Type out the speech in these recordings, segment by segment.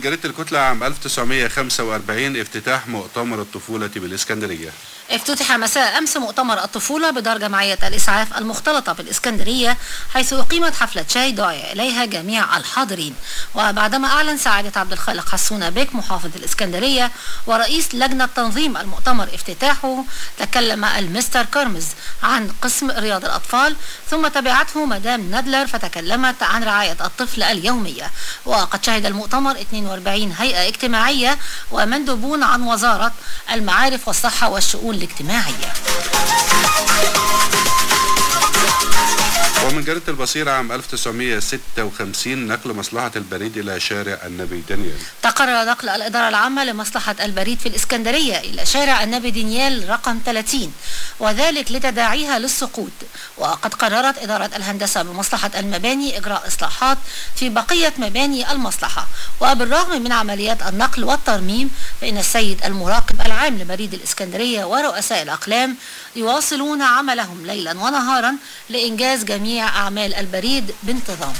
جريدة الكتلة عام 1945 افتتاح مؤتمر الطفولة بالإسكندرية افتتح مساء أمس مؤتمر الطفولة بدار جمعية الإسعاف المختلطة بالإسكندرية حيث أقيمت حفلة شاي دعي إليها جميع الحاضرين وبعدما أعلن سعادة عبد الخالق حسونة بك محافظ الإسكندرية ورئيس لجنة تنظيم المؤتمر افتتاحه تكلم المستر كرمز عن قسم رياض الأطفال ثم تبعته مدام ندلر فتكلمت عن رعاية الطفل اليومية وقد شهد المؤتمر 42 هيئة اجتماعية ومندوبون عن وزارة المعارف والصحة والشؤون الاجتماعية ومن جريدة البصيرة عام 1956 نقل مصلحة البريد إلى شارع النبي دانيال تقرر نقل الإدارة العامة لمصلحة البريد في الإسكندرية إلى شارع النبي دانيال رقم 30 وذلك لتداعيها للسقوط وقد قررت إدارة الهندسة بمصلحة المباني إجراء إصلاحات في بقية مباني المصلحة وبالرغم من عمليات النقل والترميم فإن السيد المراقب العام لبريد الإسكندرية ورؤساء الأقلام يواصلون عملهم ليلا ونهارا لإنجاز جميع أعمال البريد بانتظام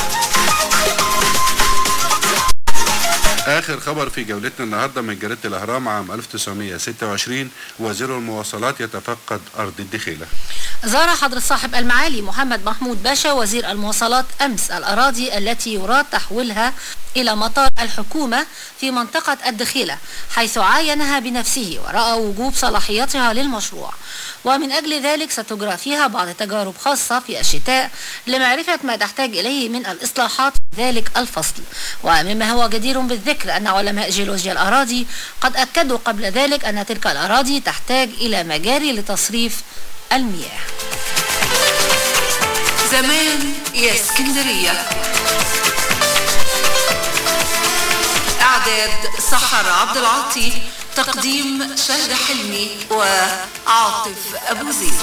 آخر خبر في جولتنا النهاردة من جريدة الأهرام عام 1926 وزير المواصلات يتفقد أرض الدخيلة زار حضرة صاحب المعالي محمد محمود باشا وزير المواصلات أمس الأراضي التي يراد تحويلها إلى مطار الحكومة في منطقة الدخيلة حيث عاينها بنفسه ورأى وجوب صلاحيتها للمشروع ومن أجل ذلك ستجرى فيها بعض تجارب خاصة في الشتاء لمعرفة ما تحتاج إليه من الإصلاحات في ذلك الفصل ومما هو جدير بالذكر أن علماء جيولوجيا الأراضي قد أكدوا قبل ذلك أن تلك الأراضي تحتاج إلى مجاري لتصريف المياه زمان يا اسكندرية إعداد سحر عبد العاطي تقديم شهد حلمي وعاطف أبو زيد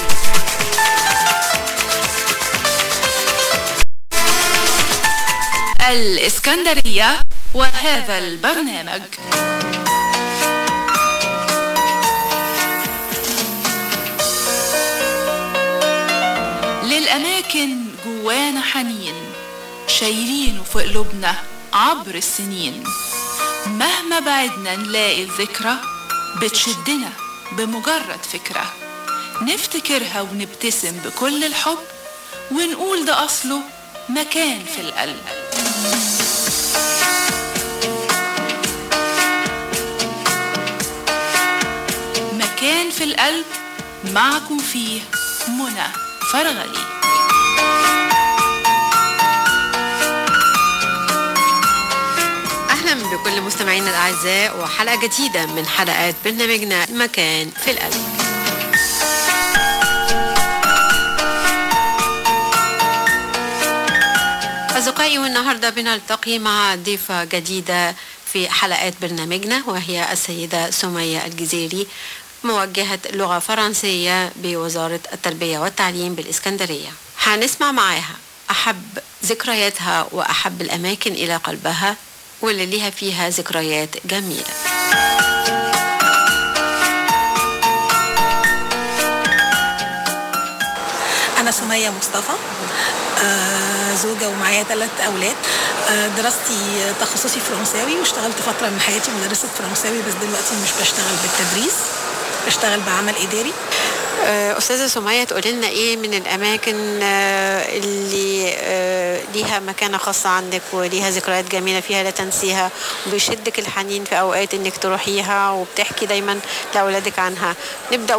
الإسكندرية وهذا البرنامج للأماكن جوانا حنين شايلينه في قلوبنا عبر السنين مهما بعدنا نلاقي الذكرى بتشدنا بمجرد فكرة نفتكرها ونبتسم بكل الحب ونقول ده أصله مكان في القلب مكان في القلب معكم فيه منى فرغلي أهلا بكل مستمعينا الأعزاء وحلقة جديدة من حلقات برنامجنا مكان في القلب أصدقائي والنهاردة بنلتقي مع ضيفة جديدة في حلقات برنامجنا وهي السيدة سمية الجزيري موجهة لغة فرنسية بوزارة التربية والتعليم بالإسكندرية هنسمع معاها أحب ذكرياتها وأحب الأماكن إلى قلبها واللي ليها فيها ذكريات جميلة أنا سمية مصطفى آه، زوجة ومعايا ثلاث أولاد آه، دراستي تخصصي فرنساوي واشتغلت فترة من حياتي مدرسة فرنساوي بس دلوقتي مش بشتغل بالتدريس بشتغل بعمل إداري آه، أستاذة سمية تقولي لنا إيه من الأماكن آه، اللي آه، ليها مكانة خاصة عندك وليها ذكريات جميلة فيها لا تنسيها وبيشدك الحنين في أوقات إنك تروحيها وبتحكي دايما لأولادك عنها نبدأ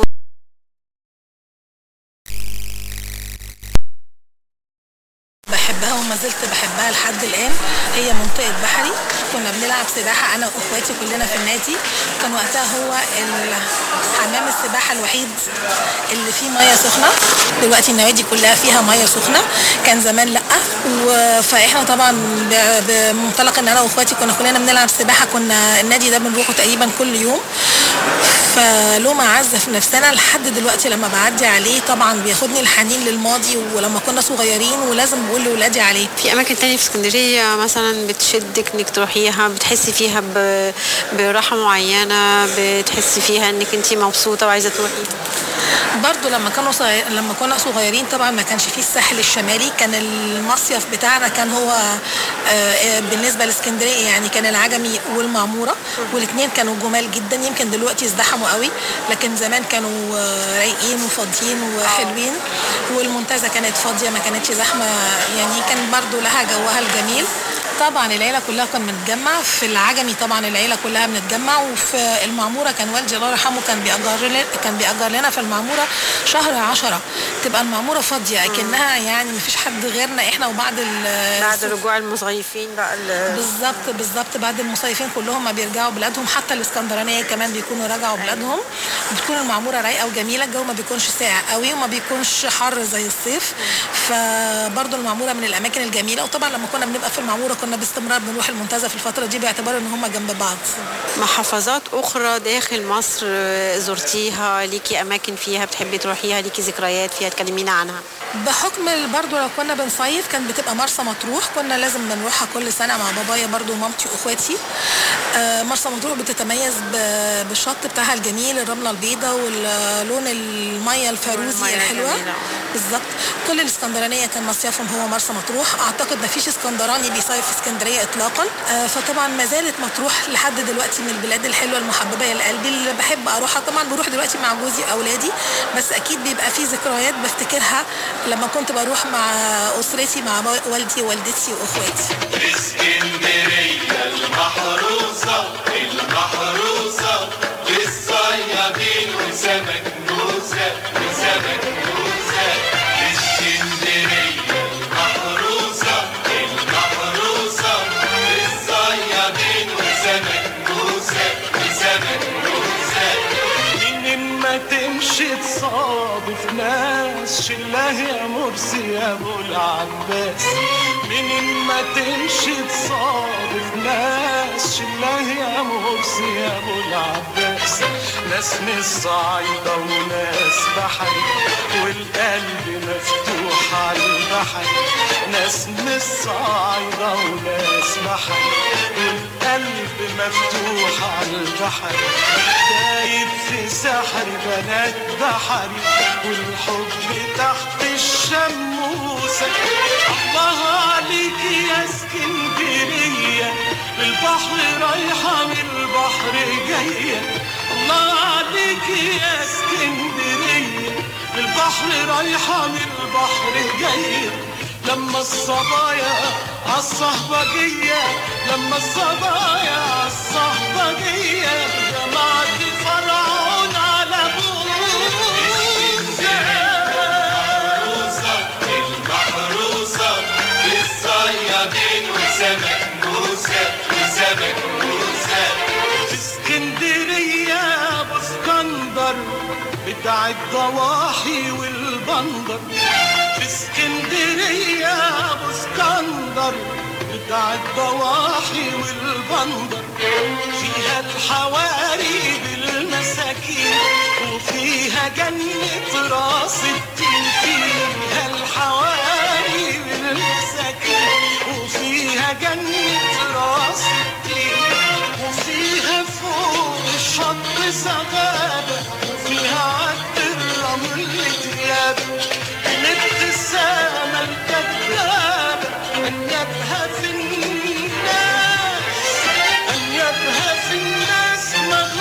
بحبها وما زلت بحبها لحد الآن هي منطقة بحري كنا بنلعب سباحة أنا وأخواتي كلنا في النادي كان وقتها هو ال- حمام السباحة الوحيد اللي فيه مية سخنة دلوقتي النوادي كلها فيها مية سخنة كان زمان لأ و- فإحنا طبعا ب- بمنطلق إن أنا وأخواتي كنا كلنا بنلعب سباحة كنا النادي ده بنروحه تقريبا كل يوم فله معزة في نفسنا لحد دلوقتي لما بعدي عليه طبعا بياخدني الحنين للماضي ولما كنا صغيرين ولازم بقول لولادي عليه في أماكن تانية في اسكندرية مثلا بتشدك إنك تروحيها بتحسي فيها ب- براحة معينة بتحسي فيها إنك أنت مبسوطة وعايزة تروحي برضو لما كانوا صغير لما كنا صغيرين طبعا ما كانش فيه الساحل الشمالي كان المصيف بتاعنا كان هو آه، آه، بالنسبه لاسكندريه يعني كان العجمي والمعموره والاثنين كانوا جمال جدا يمكن دلوقتي ازدحموا قوي لكن زمان كانوا آه، رايقين وفاضيين وحلوين والمنتزه كانت فاضيه ما كانتش زحمه يعني كان برضو لها جوها الجميل طبعا العيله كلها كنا بنتجمع في العجمي طبعا العيله كلها بنتجمع وفي المعموره كان والدي الله يرحمه كان بيأجر لنا كان بيأجر لنا في المعموره شهر عشرة تبقى المعموره فاضيه اكنها يعني مفيش حد غيرنا احنا وبعد ال- بعد رجوع المصيفين بقى ال- بالظبط بالظبط بعد المصيفين كلهم ما بيرجعوا بلادهم حتى الاسكندرانيه كمان بيكونوا رجعوا بلادهم بتكون المعموره رايقه وجميله الجو ما بيكونش ساقع قوي وما بيكونش حر زي الصيف فبرضه المعموره من الاماكن الجميله وطبعا لما كنا بنبقى في المعموره كنا باستمرار بنروح المنتزه في الفتره دي باعتبار ان هم جنب بعض محافظات أخرى داخل مصر آه، زرتيها ليكي أماكن فيها بتحبي تروحيها ليكي ذكريات فيها تكلمينا عنها بحكم ال- برضو لو كنا بنصيف كانت بتبقى مرسى مطروح كنا لازم بنروحها كل سنة مع بابايا برضو ومامتي واخواتي آه، مرسى مطروح بتتميز ب- بالشط بتاعها الجميل الرملة البيضاء واللون المية الفيروزي والمية الحلوة الجميلة. بالظبط كل الاسكندرانية كان مصيفهم هو مرسى مطروح اعتقد ما فيش اسكندراني بيصيف في اسكندرية اطلاقا آه، فطبعا ما زالت مطروح لحد دلوقتي من البلاد الحلوة المحببة لقلبي اللي بحب اروحها طبعا بروح دلوقتي مع جوزي واولادي بس اكيد بيبقى في ذكريات بفتكرها لما كنت بروح مع اسرتي مع با- والدي ووالدتي واخواتي اسكندرية المحروسة المحروسة للصيادين وسمك موسى وسمك موسى اسكندرية المحروسة المحروسة للصيادين وسمك موسى وسمك موسى منين ما تمشي تصادف ناس شله يا مرسي يا ابو العباس منين ما تمشي تصادف ناس شله يا مرسي يا ابو العباس ناس من الصعيدة وناس بحري والقلب مفتوح على البحر ناس من الصعيدة وناس بحري والقلب مفتوح على البحر دايب في سحر بنات بحري والحب تحت الشموسة الله عليك يا اسكندرية للبحر رايحة من البحر جاية الله عليك يا اسكندرية للبحر رايحة من البحر جاية لما الصبايا عالصهبجية لما الصبايا عالصهبجية جمعت فرعون على المحروسة المحروسة للصيادين وسمك موسى وسمك موسى في اسكندرية ابو اسكندر بتاع الضواحي والبندر في اسكندرية ابو اسكندر بتاع الضواحي والبندر فيها الحواري بالمساكين وفيها جنة راس التين فيها الحواري بالمساكين وفيها جنة راس التين وفيها فوق الشط سغابة وفيها عد الرمل تياب الابتسامة الكذابة أنيابها في الناس أنيابها في الناس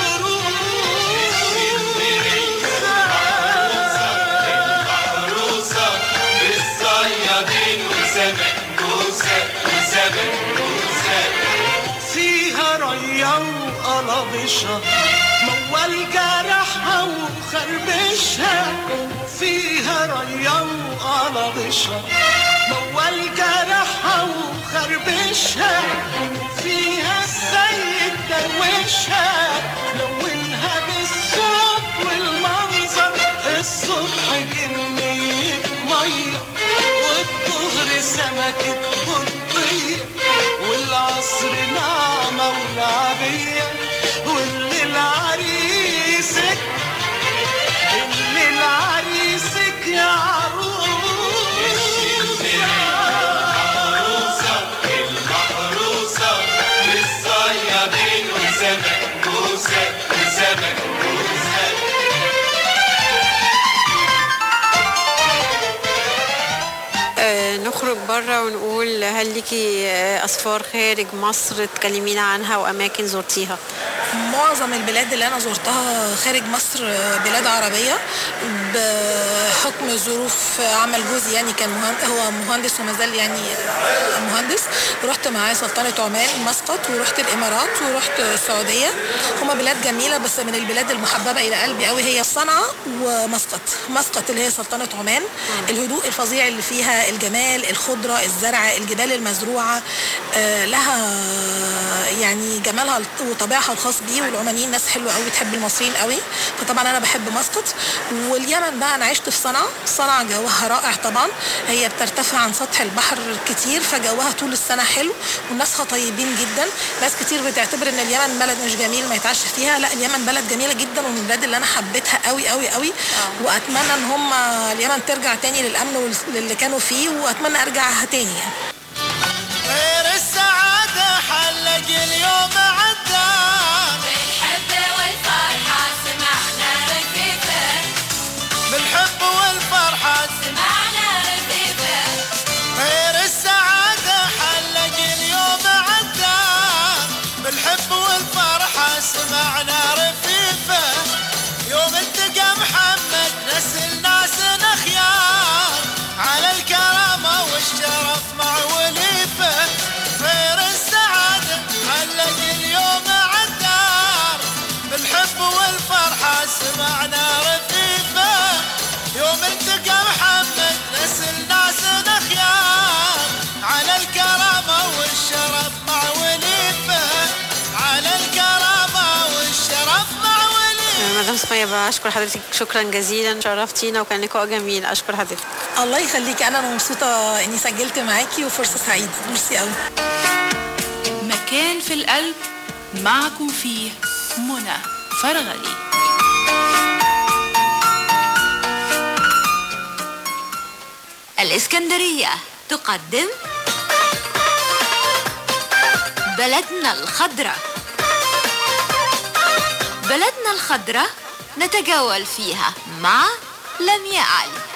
محروسة للصيادين وسمك موسى وسمك موسى فيها ريا وقلبشها موال جرحها وخربشها فيها ريا وقلبشها موال جرحها وخربشها فيها السيد دروشها لونها بالصوت والمنظر الصبح جنية مية والظهر سمكة بطية والعصر نعمة ولعبية والليل عريسك الليل عريسك يا عروس المحروسة المحروسة للصيادين وسمك موسى وسمك موسى بره ونقول هل ليكي آه، أسفار خارج مصر تكلمينا عنها وأماكن زرتيها معظم البلاد اللي انا زرتها خارج مصر بلاد عربيه بحكم ظروف عمل جوزي يعني كان مهندس هو مهندس وما زال يعني مهندس رحت معاه سلطنه عمان مسقط ورحت الامارات ورحت السعوديه هما بلاد جميله بس من البلاد المحببه الى قلبي قوي هي صنعاء ومسقط مسقط اللي هي سلطنه عمان الهدوء الفظيع اللي فيها الجمال الخضره الزرع الجبال المزروعه آه، لها يعني جمالها وطبيعها الخاص بيه والعمانيين ناس حلوه قوي بتحب المصريين قوي فطبعا انا بحب مسقط واليمن بقى انا عشت في صنعاء صنعاء جوها رائع طبعا هي بترتفع عن سطح البحر كتير فجوها طول السنه حلو وناسها طيبين جدا ناس كتير بتعتبر ان اليمن بلد مش جميل ما يتعاش فيها لا اليمن بلد جميله جدا ومن البلاد اللي انا حبيتها قوي قوي قوي واتمنى ان هم اليمن ترجع تاني للامن واللي كانوا فيه واتمنى ارجعها تاني يعني غير السعادة حلق اليوم عدار بالحب والفرحة سمعنا رفيفة بالحب والفرحة سمعنا رفيفة غير السعادة حلق اليوم عدار بالحب والفرحة سمعنا رفيفة يوم التقى محمد نسل ناس خيار على الكرامة والشرف مع وليفة غير السعادة حلق اليوم عدار بالحب والفرحة سمعنا رفيفة يوم التقى محمد نسل ناس خيار على الكرامة والشرف مع وليفة على الكرامة والشرف مع وليفة مدام سمية بشكر حضرتك شكرا جزيلا شرفتينا وكان لقاء جميل أشكر حضرتك الله يخليكي انا مبسوطه اني سجلت معاكي وفرصه سعيده ميرسي قوي مكان في القلب معكم فيه منى فرغلي الإسكندرية تقدم بلدنا الخضراء بلدنا الخضراء نتجول فيها مع لمياء علي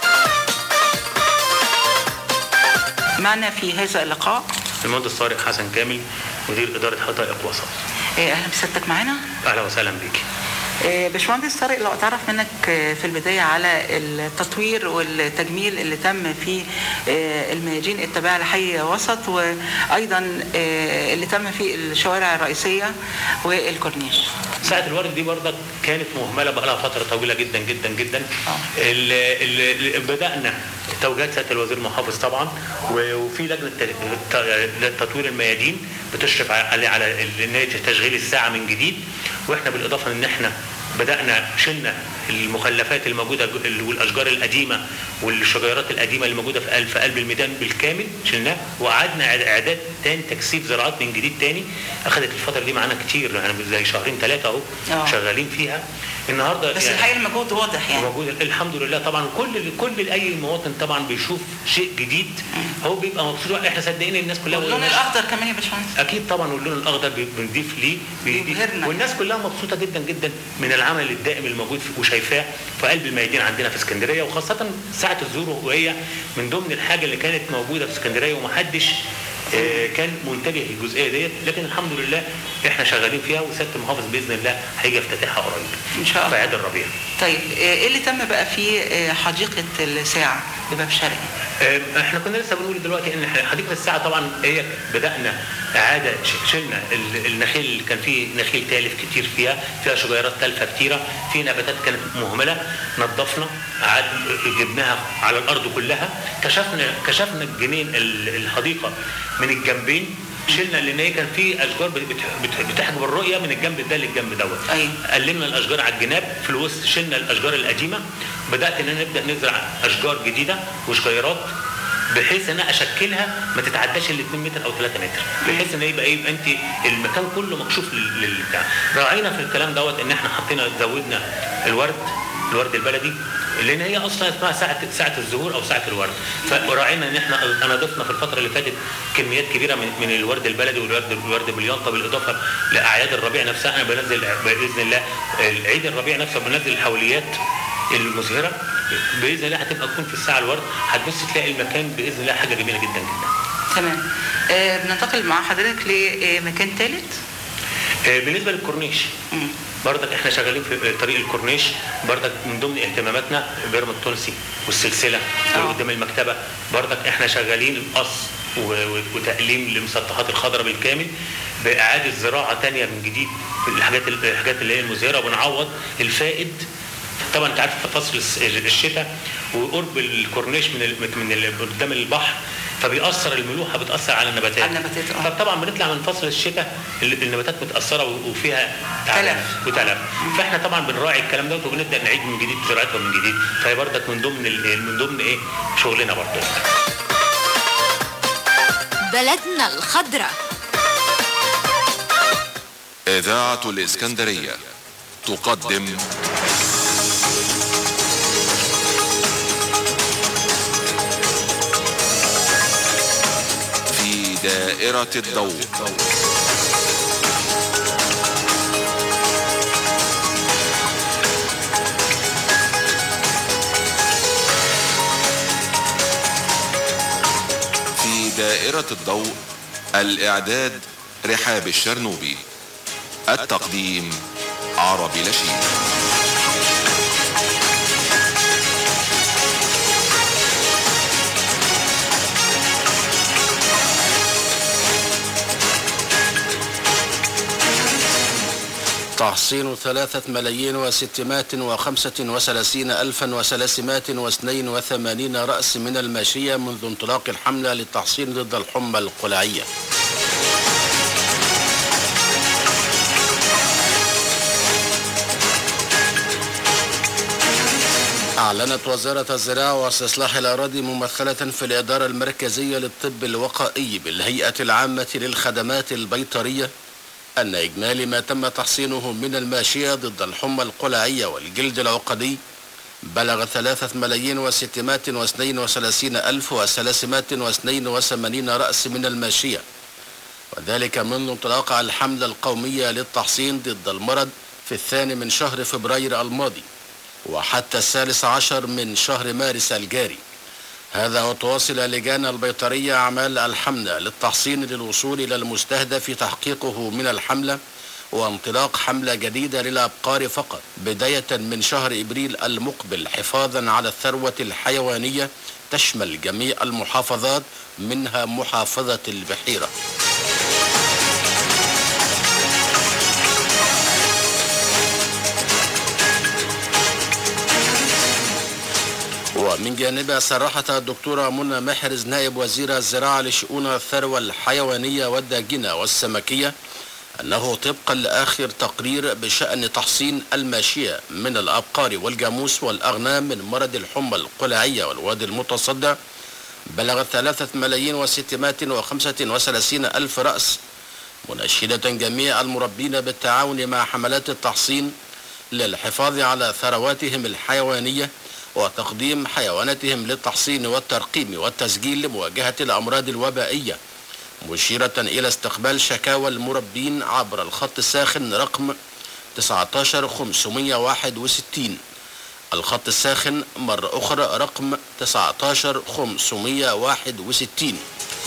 معنا في هذا اللقاء المهندس طارق حسن كامل مدير اداره حدائق وسط آه، اهلا بسيادتك معانا اهلا وسهلا بيك آه، باشمهندس طارق لو اتعرف منك آه، في البدايه على التطوير والتجميل اللي تم في آه، الميادين التابعه لحي وسط وايضا آه، اللي تم في الشوارع الرئيسيه والكورنيش ساعة الورد دي برضك كانت مهملة بقى لها فترة طويلة جدا جدا جدا ال ال ال بدأنا توجيهات سيادة الوزير محافظ طبعا و- وفي لجنة ت- ت- تطوير الميادين بتشرف على على ال- ان هي تشغيل الساعة من جديد واحنا بالإضافة ان احنا بدأنا شلنا المخلفات الموجودة ج- والأشجار القديمة والشجيرات القديمة اللي موجودة في قلب في قلب الميدان بالكامل شلناه وقعدنا إعد- إعداد تاني تكثيف زراعات من جديد تاني أخذت الفترة دي معانا كتير يعني زي شهرين ثلاثة أهو آه. شغالين فيها النهارده بس الحقيقه المجهود واضح يعني موجود الحمد لله طبعا كل كل اي مواطن طبعا بيشوف شيء جديد هو بيبقى مبسوط احنا صدقين الناس كلها واللون والناس- الاخضر كمان يا باشمهندس اكيد طبعا واللون الاخضر بي- بنضيف ليه بيضيف بيبهرنا. والناس كلها مبسوطه جدا جدا من العمل الدائم الموجود في- وشايفاه في قلب الميادين عندنا في اسكندريه وخاصه ساعه الزور وهي من ضمن الحاجه اللي كانت موجوده في اسكندريه ومحدش آه، كان منتبه للجزئيه ديت لكن الحمد لله احنا شغالين فيها وسياده المحافظ باذن الله هيجي يفتتحها قريب ان شاء الله في عيد الربيع طيب آه، ايه اللي تم بقى في آه، حديقه الساعه بباب شرقي آه، احنا كنا لسه بنقول دلوقتي ان إحنا حديقه الساعه طبعا هي بدانا اعاده ش- شلنا ال- النخيل اللي كان فيه نخيل تالف كتير فيها فيها شجيرات تالفه كتيره في نباتات كانت مهمله نظفنا عاد جبناها على الارض كلها كشفنا كشفنا الجنين ال- الحديقه من الجنبين شلنا لان هي كان في اشجار بت- بت- بتحجب الرؤيه من الجنب ده للجنب دوت أيوة. قللنا الاشجار على الجناب في الوسط شلنا الاشجار القديمه بدات ان أنا نبدا نزرع اشجار جديده وشجيرات بحيث ان انا اشكلها ما تتعداش ال 2 متر او 3 متر بحيث ان يبقى ايه يبقى انت المكان كله مكشوف لل- للبتاع راعينا في الكلام دوت ان احنا حطينا زودنا الورد الورد البلدي لان هي اصلا اسمها ساعه ساعه الزهور او ساعه الورد فراعينا ان احنا انا ضفنا في الفتره اللي فاتت كميات كبيره من, من الورد البلدي والورد الورد باليانطه بالاضافه لاعياد الربيع نفسها انا بنزل باذن الله عيد الربيع نفسه بنزل الحوليات المزهره باذن الله هتبقى تكون في الساعه الورد هتبص تلاقي المكان باذن الله حاجه جميله جدا جدا تمام آه بننتقل مع حضرتك لمكان ثالث آه، بالنسبه للكورنيش برضك احنا شغالين في طريق الكورنيش برضك من ضمن اهتماماتنا بيرم التونسي والسلسله اللي قدام المكتبه برضك احنا شغالين القص و- و- وتقليم للمسطحات الخضراء بالكامل باعاده زراعه تانية من جديد في الحاجات الحاجات اللي هي المزهره ونعوض الفائد طبعا انت عارف في فصل الس- الشتاء وقرب الكورنيش من ال- من ال- قدام البحر فبيأثر الملوحه بتأثر على النباتات على النباتات، اه. فطبعا بنطلع من فصل الشتاء ال- النباتات متأثره و- وفيها تعب وتلف فاحنا طبعا بنراعي الكلام ده وبنبدا نعيد من جديد زراعتها من جديد فهي برضك من ضمن ال- من ضمن ايه شغلنا برضه بلدنا الخضراء إذاعة الإسكندرية تقدم في دائرة الضوء في دائرة الضوء الإعداد رحاب الشرنوبي التقديم عربي لشيد تحصين ثلاثة ملايين وستمائة وخمسة وثلاثين ألفا وثلاثمائة واثنين وثمانين رأس من الماشية منذ انطلاق الحملة للتحصين ضد الحمى القلعية أعلنت وزارة الزراعة واستصلاح الأراضي ممثلة في الإدارة المركزية للطب الوقائي بالهيئة العامة للخدمات البيطرية أن إجمالي ما تم تحصينه من الماشية ضد الحمى القلعية والجلد العقدي بلغ ثلاثة ملايين وستمائة واثنين وثلاثين ألف وثلاثمائة واثنين وثمانين رأس من الماشية وذلك منذ انطلاق الحملة القومية للتحصين ضد المرض في الثاني من شهر فبراير الماضي وحتى الثالث عشر من شهر مارس الجاري هذا وتواصل لجان البيطرية أعمال الحملة للتحصين للوصول إلى المستهدف تحقيقه من الحملة وانطلاق حملة جديدة للأبقار فقط بداية من شهر إبريل المقبل حفاظا على الثروة الحيوانية تشمل جميع المحافظات منها محافظة البحيرة ومن جانبها صرحت الدكتورة منى محرز نائب وزير الزراعة لشؤون الثروة الحيوانية والداجنة والسمكية أنه طبقا لآخر تقرير بشأن تحصين الماشية من الأبقار والجاموس والأغنام من مرض الحمى القلعية والوادي المتصدع بلغ ثلاثة ملايين وستمائة وخمسة وثلاثين ألف رأس مناشدة جميع المربين بالتعاون مع حملات التحصين للحفاظ على ثرواتهم الحيوانية وتقديم حيواناتهم للتحصين والترقيم والتسجيل لمواجهة الأمراض الوبائية مشيرة إلى استقبال شكاوى المربين عبر الخط الساخن رقم 19561 الخط الساخن مرة أخرى رقم 19561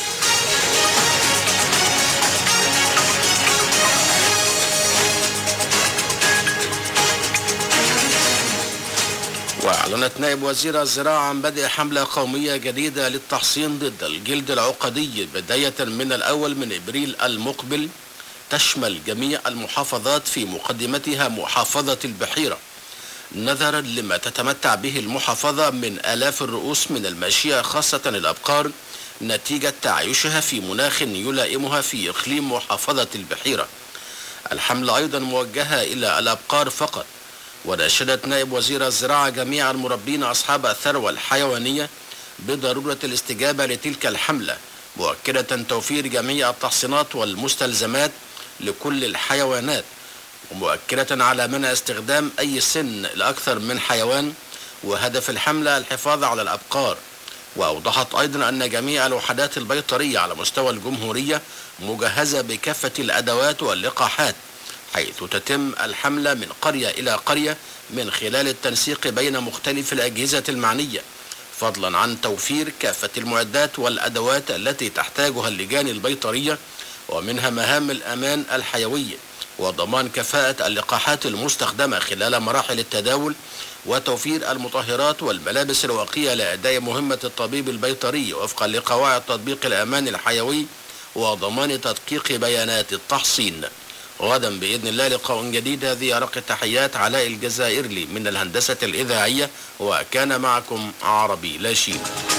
وأعلنت نائب وزير الزراعة عن بدء حملة قومية جديدة للتحصين ضد الجلد العقدي بداية من الأول من إبريل المقبل تشمل جميع المحافظات في مقدمتها محافظة البحيرة نظرا لما تتمتع به المحافظة من آلاف الرؤوس من الماشية خاصة الأبقار نتيجة تعايشها في مناخ يلائمها في إقليم محافظة البحيرة الحملة أيضا موجهة إلى الأبقار فقط وناشدت نائب وزير الزراعة جميع المربين أصحاب الثروة الحيوانية بضرورة الاستجابة لتلك الحملة مؤكدة توفير جميع التحصينات والمستلزمات لكل الحيوانات ومؤكدة على منع استخدام أي سن لأكثر من حيوان وهدف الحملة الحفاظ على الأبقار وأوضحت أيضا أن جميع الوحدات البيطرية على مستوى الجمهورية مجهزة بكافة الأدوات واللقاحات حيث تتم الحملة من قرية إلى قرية من خلال التنسيق بين مختلف الأجهزة المعنية فضلا عن توفير كافة المعدات والأدوات التي تحتاجها اللجان البيطرية ومنها مهام الأمان الحيوي وضمان كفاءة اللقاحات المستخدمة خلال مراحل التداول وتوفير المطهرات والملابس الواقية لأداء مهمة الطبيب البيطري وفقا لقواعد تطبيق الأمان الحيوي وضمان تدقيق بيانات التحصين غدا بإذن الله لقاء جديد هذه أرق التحيات علاء الجزائري من الهندسة الإذاعية وكان معكم عربي لاشين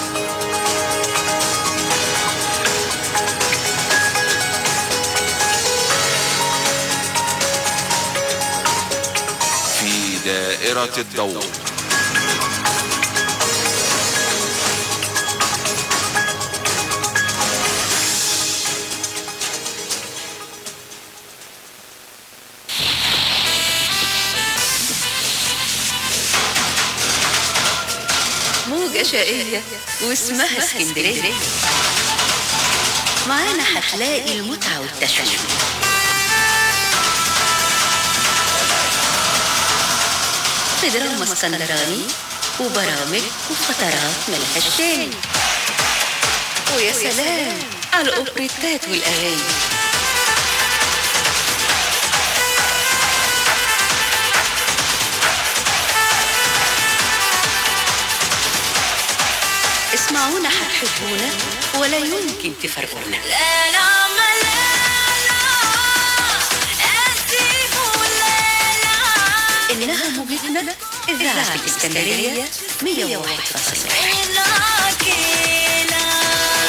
في دائرة الضوء موجة شقية واسمها اسكندرية معانا هتلاقي المتعة والتشويق في دراما اسكندراني وبرامج وفترات ملهاش تاني ويا سلام على الأوبريتات والأغاني اسمعونا هتحبونا ولا يمكن تفرقونا إنها موجتنا إذاعة الإسكندرية 101.1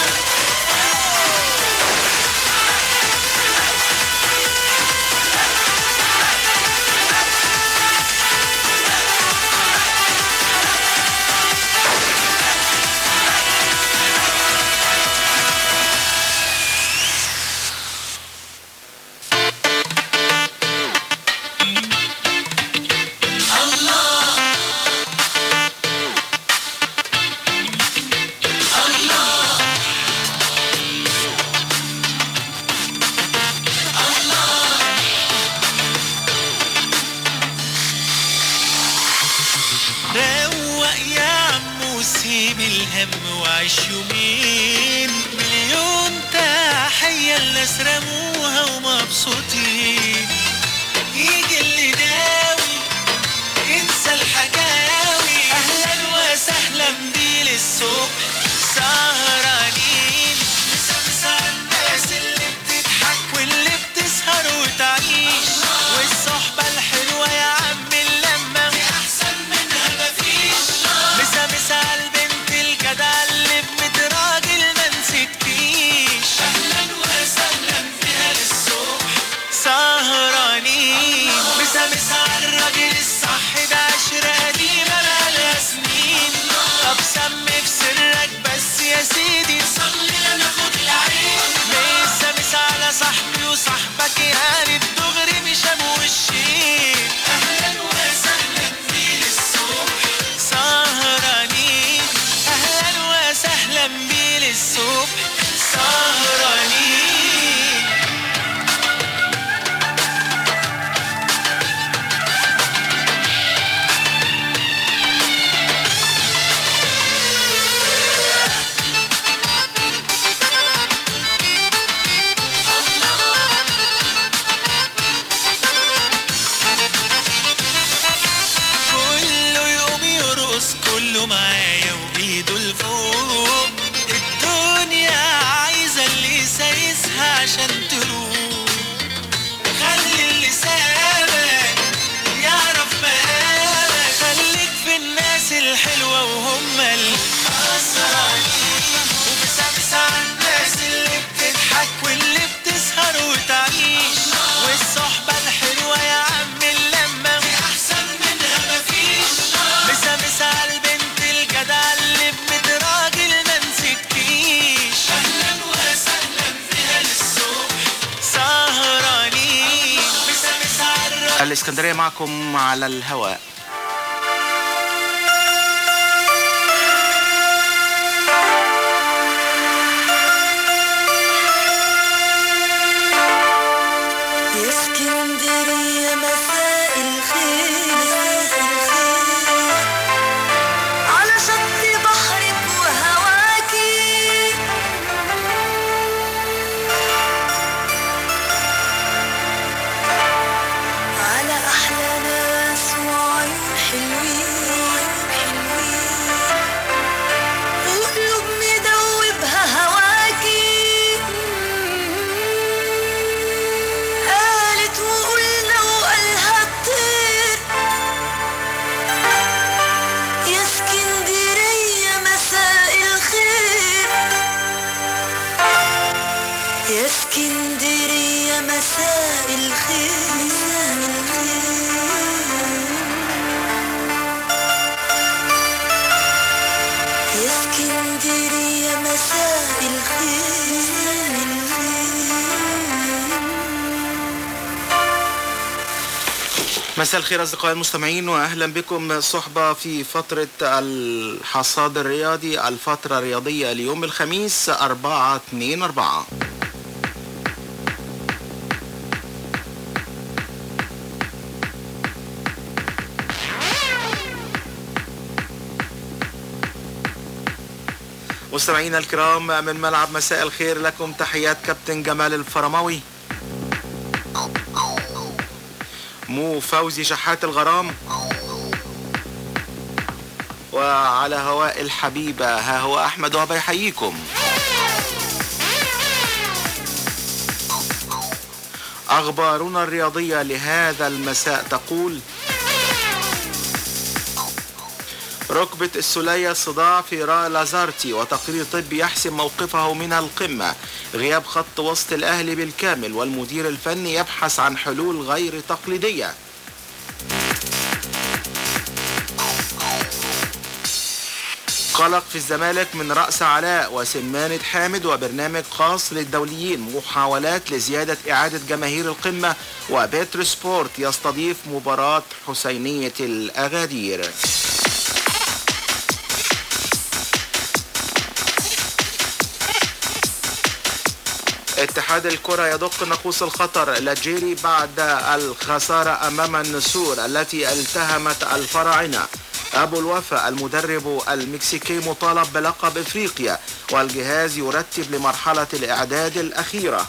روق يا عم وسيب الهم وعيش يومين مليون تحية لناس رموها ومبسوطين يجي اللي داوي ينسى الحكاوي اهلا وسهلا بيه للصبح سهرانين مسمسة الناس اللي بتضحك واللي بتسهر وتعيش والصحبة الحلوة يا عم اللمة احسن منها مفيش مسا مسا البنت الجدع اللي بميت راجل ما نسيتكيش اهلا وسهلا بيها للصبح سهرانين مسا مسا الراجل الصح ده عشرة قديمة بقالها سنين طب سمي في سرك بس يا سيدي صلي انا خد العين مسا مسا على صاحبي وصاحبك يعني الدغري مش ابو الشين اهلا وسهلا بيه للصبح سهرانين اهلا وسهلا بيه للصبح سهرانين كله يقوم يرقص كله معايا وايده لفوق الدنيا عايزة اللي سايسها عشان تروح خلي اللي سابك يعرف مقامك خليك في الناس الحلوة وهم الأسرانين ومسامسة على الناس اللي بتضحك واللي بتسهر وتعيش والصحبة الحلوة يا عم اللمة أحسن منها مفيش مسا مسا على البنت الجدع اللي بميت راجل ما نسيتكيش أهلا وسهلا بيها للصبح سهرانين مسا مسا على الراجل الإسكندرية معكم على الهواء يا اسكندرية اسكندرية مساء الخير على شط بحرك وهواكي على أحلى ناس وعيون حلوين وقلوب مدوبها هواكي قالت وقلنا وقالها الطير يا اسكندرية مساء الخير يا اسكندرية مساء الخير يا اسكندرية مساء الخير مساء الخير أصدقائي المستمعين وأهلا بكم صحبة في فترة الحصاد الرياضي الفترة الرياضية اليوم الخميس 4 2 4 مستمعينا الكرام من ملعب مساء الخير لكم تحيات كابتن جمال الفرماوي مو فوزي شحات الغرام وعلى هواء الحبيبة ها هو أحمد وهو بيحييكم أخبارنا الرياضية لهذا المساء تقول ركبة السلية صداع في را لازارتي وتقرير طبي يحسم موقفه من القمة غياب خط وسط الأهلي بالكامل والمدير الفني يبحث عن حلول غير تقليدية قلق في الزمالك من رأس علاء وسمانة حامد وبرنامج خاص للدوليين محاولات لزيادة إعادة جماهير القمة وبيتر سبورت يستضيف مباراة حسينية الأغادير اتحاد الكرة يدق ناقوس الخطر لجيري بعد الخسارة أمام النسور التي التهمت الفراعنة أبو الوفا المدرب المكسيكي مطالب بلقب إفريقيا والجهاز يرتب لمرحلة الإعداد الأخيرة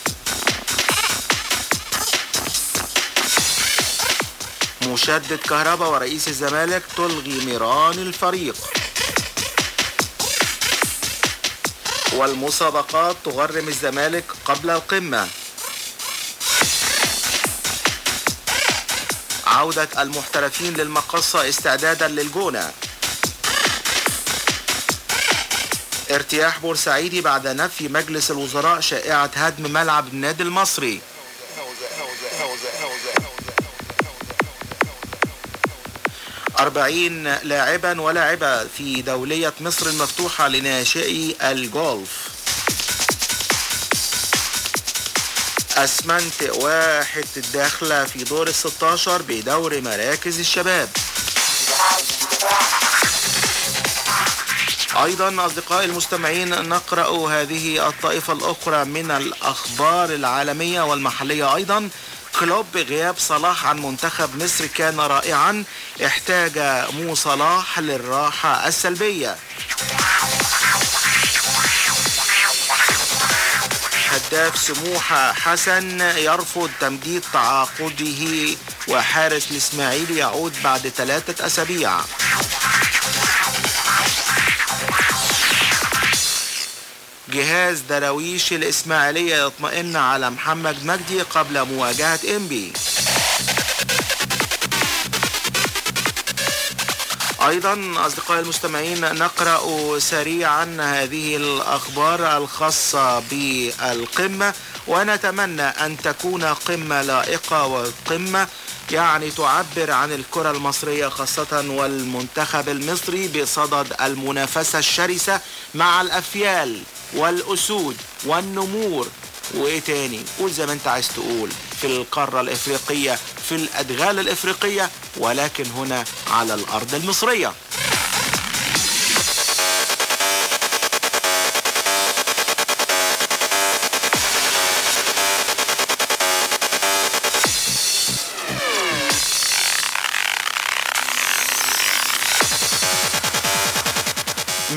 مشدد كهرباء ورئيس الزمالك تلغي ميران الفريق والمسابقات تغرم الزمالك قبل القمة عودة المحترفين للمقصة استعدادا للجونة ارتياح بورسعيدي بعد نفي مجلس الوزراء شائعة هدم ملعب النادي المصري أربعين لاعبا ولاعبة في دولية مصر المفتوحة لناشئي الجولف أسمنت واحد الداخلة في دور الستاشر بدور مراكز الشباب أيضا أصدقائي المستمعين نقرأ هذه الطائفة الأخرى من الأخبار العالمية والمحلية أيضا كلوب غياب صلاح عن منتخب مصر كان رائعا احتاج مو صلاح للراحة السلبية هداف سموحة حسن يرفض تمديد تعاقده وحارس الإسماعيلي يعود بعد ثلاثة أسابيع جهاز دراويش الإسماعيلية يطمئن على محمد مجدي قبل مواجهة إنبي أيضا أصدقائي المستمعين نقرأ سريعا هذه الأخبار الخاصة بالقمة ونتمنى أن تكون قمة لائقة وقمة يعني تعبر عن الكرة المصرية خاصة والمنتخب المصري بصدد المنافسة الشرسة مع الأفيال والأسود والنمور وإيه تاني قول زي ما أنت عايز تقول في القارة الإفريقية في الأدغال الإفريقية ولكن هنا على الأرض المصرية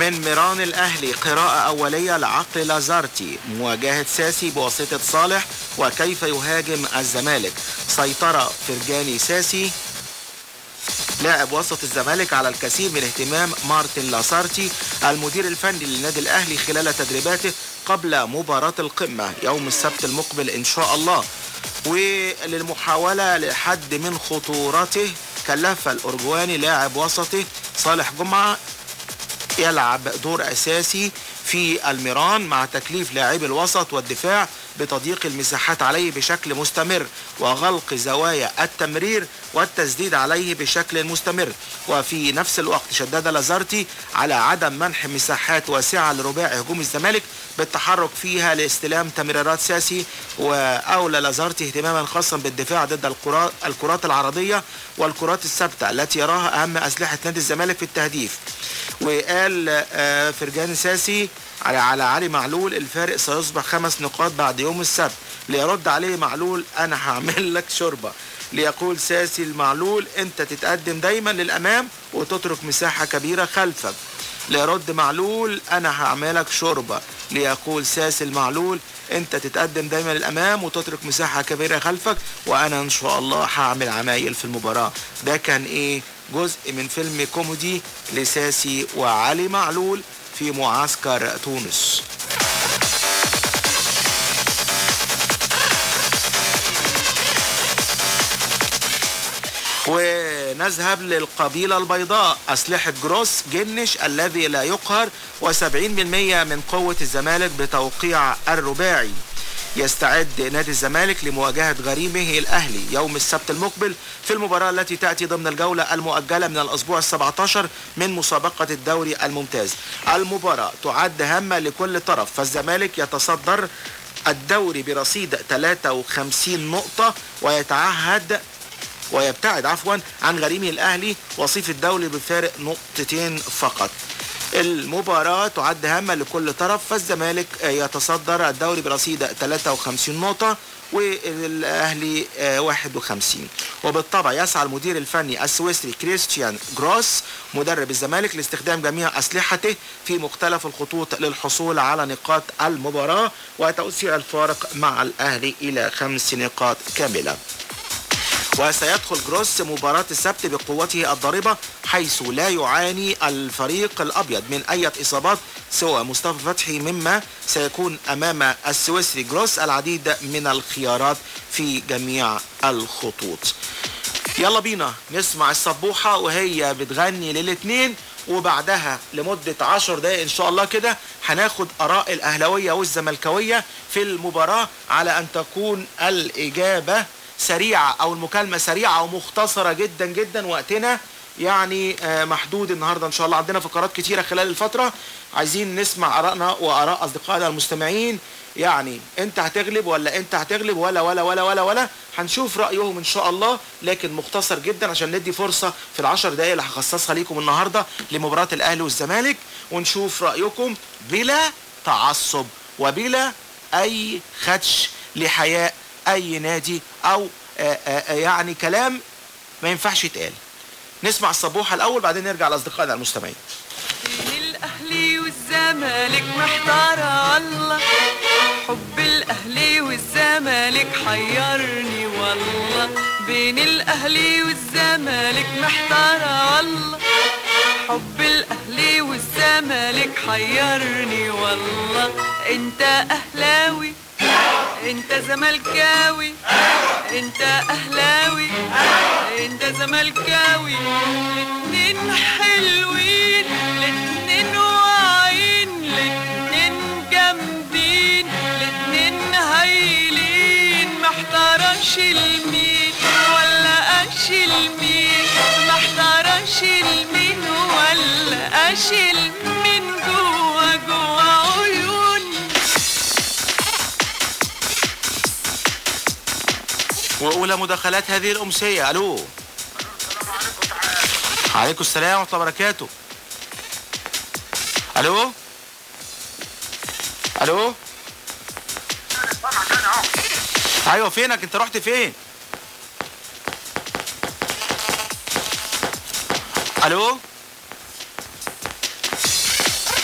من ميران الأهلي قراءة أولية لعقل لازارتي مواجهة ساسي بواسطة صالح وكيف يهاجم الزمالك سيطرة فرجاني ساسي لاعب وسط الزمالك على الكثير من اهتمام مارتن لاسارتي المدير الفني للنادي الأهلي خلال تدريباته قبل مباراة القمة يوم السبت المقبل إن شاء الله وللمحاولة لحد من خطورته كلف الأرجواني لاعب وسطه صالح جمعة يلعب دور أساسي في الميران مع تكليف لاعبي الوسط والدفاع بتضييق المساحات عليه بشكل مستمر وغلق زوايا التمرير والتسديد عليه بشكل مستمر وفي نفس الوقت شدد لازارتي على عدم منح مساحات واسعة لرباعي هجوم الزمالك بالتحرك فيها لاستلام تمريرات ساسي وأولى لازارتي اهتماما خاصا بالدفاع ضد الكرات, الكرات العرضية والكرات الثابتة التي يراها أهم أسلحة نادي الزمالك في التهديف وقال آه، فرجان ساسي على على علي معلول الفارق سيصبح خمس نقاط بعد يوم السبت ليرد عليه معلول انا هعمل لك شوربه ليقول ساسي المعلول انت تتقدم دايما للامام وتترك مساحه كبيره خلفك ليرد معلول انا هعملك شوربه ليقول ساسي المعلول انت تتقدم دايما للامام وتترك مساحه كبيره خلفك وانا ان شاء الله هعمل عمايل في المباراه ده كان ايه جزء من فيلم كوميدي لساسي وعلي معلول في معسكر تونس ونذهب للقبيلة البيضاء أسلحة جروس جنش الذي لا يقهر و70% من قوة الزمالك بتوقيع الرباعي يستعد نادي الزمالك لمواجهة غريمه الأهلي يوم السبت المقبل في المباراة التي تأتي ضمن الجولة المؤجلة من الأسبوع السبعتاشر من مسابقة الدوري الممتاز المباراة تعد هامة لكل طرف فالزمالك يتصدر الدوري برصيد 53 نقطة ويتعهد ويبتعد عفوا عن غريمه الأهلي وصيف الدولي بفارق نقطتين فقط المباراة تعد هامة لكل طرف فالزمالك يتصدر الدوري برصيد 53 نقطة والأهلي آه، 51 وبالطبع يسعى المدير الفني السويسري كريستيان جروس مدرب الزمالك لاستخدام جميع أسلحته في مختلف الخطوط للحصول على نقاط المباراة وتوسيع الفارق مع الأهلي إلى خمس نقاط كاملة وسيدخل جروس مباراة السبت بقوته الضاربة حيث لا يعاني الفريق الأبيض من أي إصابات سوى مصطفى فتحي مما سيكون أمام السويسري جروس العديد من الخيارات في جميع الخطوط يلا بينا نسمع السبوحة وهي بتغني للاتنين وبعدها لمدة عشر دقايق إن شاء الله كده هناخد آراء الأهلوية والزملكاوية في المباراة على أن تكون الإجابة سريعة أو المكالمة سريعة ومختصرة جدا جدا وقتنا يعني آه، محدود النهارده ان شاء الله عندنا فقرات كتيره خلال الفتره عايزين نسمع ارائنا واراء اصدقائنا المستمعين يعني انت هتغلب ولا انت هتغلب ولا ولا ولا ولا ولا هنشوف رايهم ان شاء الله لكن مختصر جدا عشان ندي فرصه في العشر دقائق اللي هخصصها ليكم النهارده لمباراه الاهلي والزمالك ونشوف رايكم بلا تعصب وبلا اي خدش لحياء اي نادي او آآ آآ يعني كلام ما ينفعش يتقال نسمع الصبوحه الاول بعدين نرجع لاصدقائنا المستمعين بين الاهلي والزمالك محتارة الله حب الاهلي والزمالك حيرني والله بين الاهلي والزمالك محتارة الله حب الاهلي والزمالك حيرني والله انت اهلاوي انت زملكاوي انت اهلاوي انت زملكاوي الاتنين حلوين الاتنين واعيين الاتنين جامدين الاتنين هايلين محتارش المين ولا اشيل مين محتارش المين ولا اشيل مين جوا جوا عيوني واولى مداخلات هذه الامسيه الو عليكم السلام ورحمه الله وبركاته الو الو ايوه فينك انت رحت فين الو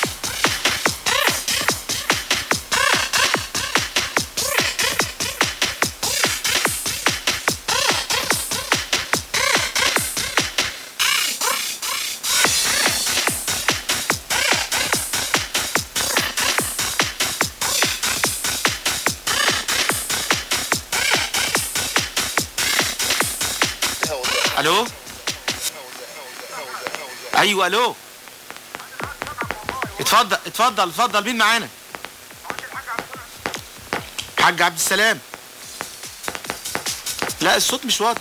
الو ايوه الو اتفضل اتفضل اتفضل مين معانا حاج عبد السلام لا الصوت مش واضح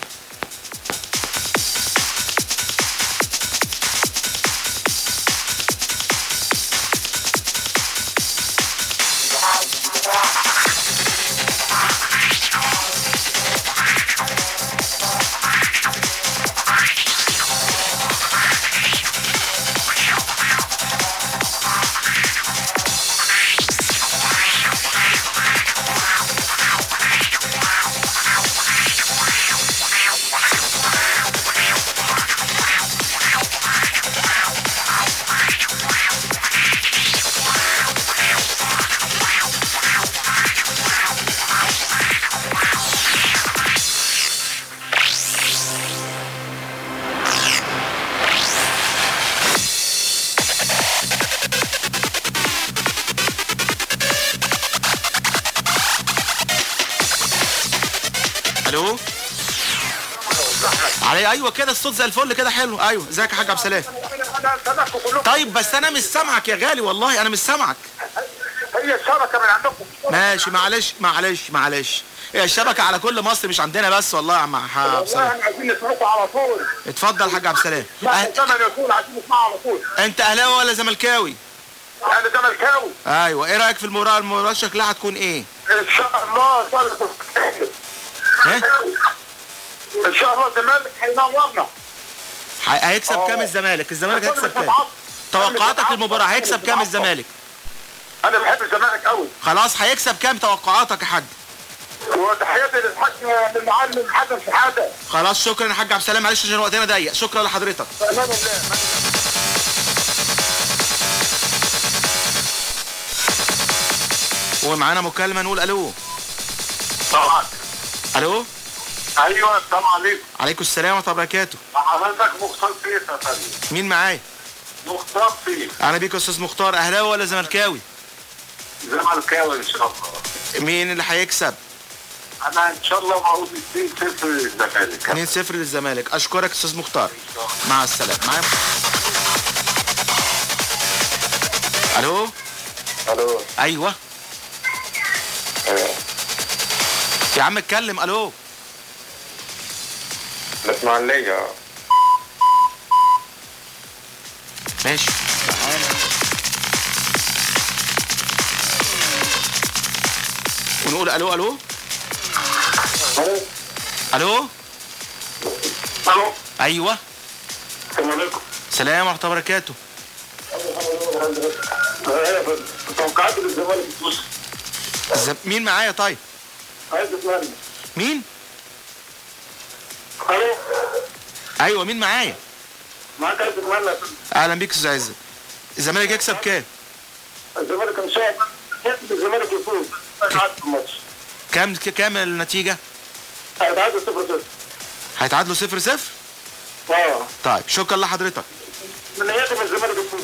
الو علي ايوه كده الصوت زي الفل كده حلو ايوه ازيك يا حاج عبد السلام طيب بس انا مش سامعك يا غالي والله انا مش سامعك هي الشبكه من عندكم ماشي معلش معلش معلش هي الشبكه على كل مصر مش عندنا بس والله يا عم حاج عبد والله السلام احنا عايزين نسمعكم على طول اتفضل حاج عبد السلام لا زمن يكون عايزين نسمعه على طول انت اهلاوي ولا زملكاوي انا زملكاوي ايوه ايه رايك في المباراه المباراه شكلها هتكون ايه ان شاء الله ان شاء الله ايه ان شاء الله الزمالك هينورنا ه- هيكسب كام الزمالك الزمالك هيكسب كام توقعاتك للمباراه هيكسب كام الزمالك انا بحب الزمالك قوي خلاص هيكسب كام توقعاتك يا حاج وتحياتي للحاج للمعلم الحسن شحاته خلاص شكرا يا حاج عبد السلام معلش عشان وقتنا ضيق شكرا لحضرتك بامان الله ومعانا مكالمه نقول الو طبعا الو ايوه السلام عليكم عليكم السلام ورحمه الله وبركاته حضرتك مختار سيف يا فندم مين معايا مختار سيف انا بيك يا استاذ مختار اهلاوي ولا زملكاوي زملكاوي ان شاء الله مين اللي هيكسب انا ان شاء الله معروض 2 0 للزمالك 2-0 للزمالك اشكرك استاذ مختار مع السلامه معايا الو الو ايوه يا عم اتكلم الو الاسماعيليه ماشي تعالى ونقول الو الو الو الو ايوه السلام عليكم سلام ورحمه الله وبركاته توقعات للزمالك الدوسي الز- مين معايا طيب عايز اسمعني مين الو ايوه مين معايا معاك عايز اسمعني اهلا بيك يا استاذ عزت الزمالك يكسب كام الزمالك ان شاء الله كسب الزمالك يفوز هيتعادل في الماتش كام كام النتيجه هيتعادل 0 0 هيتعادلوا 0 0 اه طيب شكرا لحضرتك من نياتي من الزمالك يفوز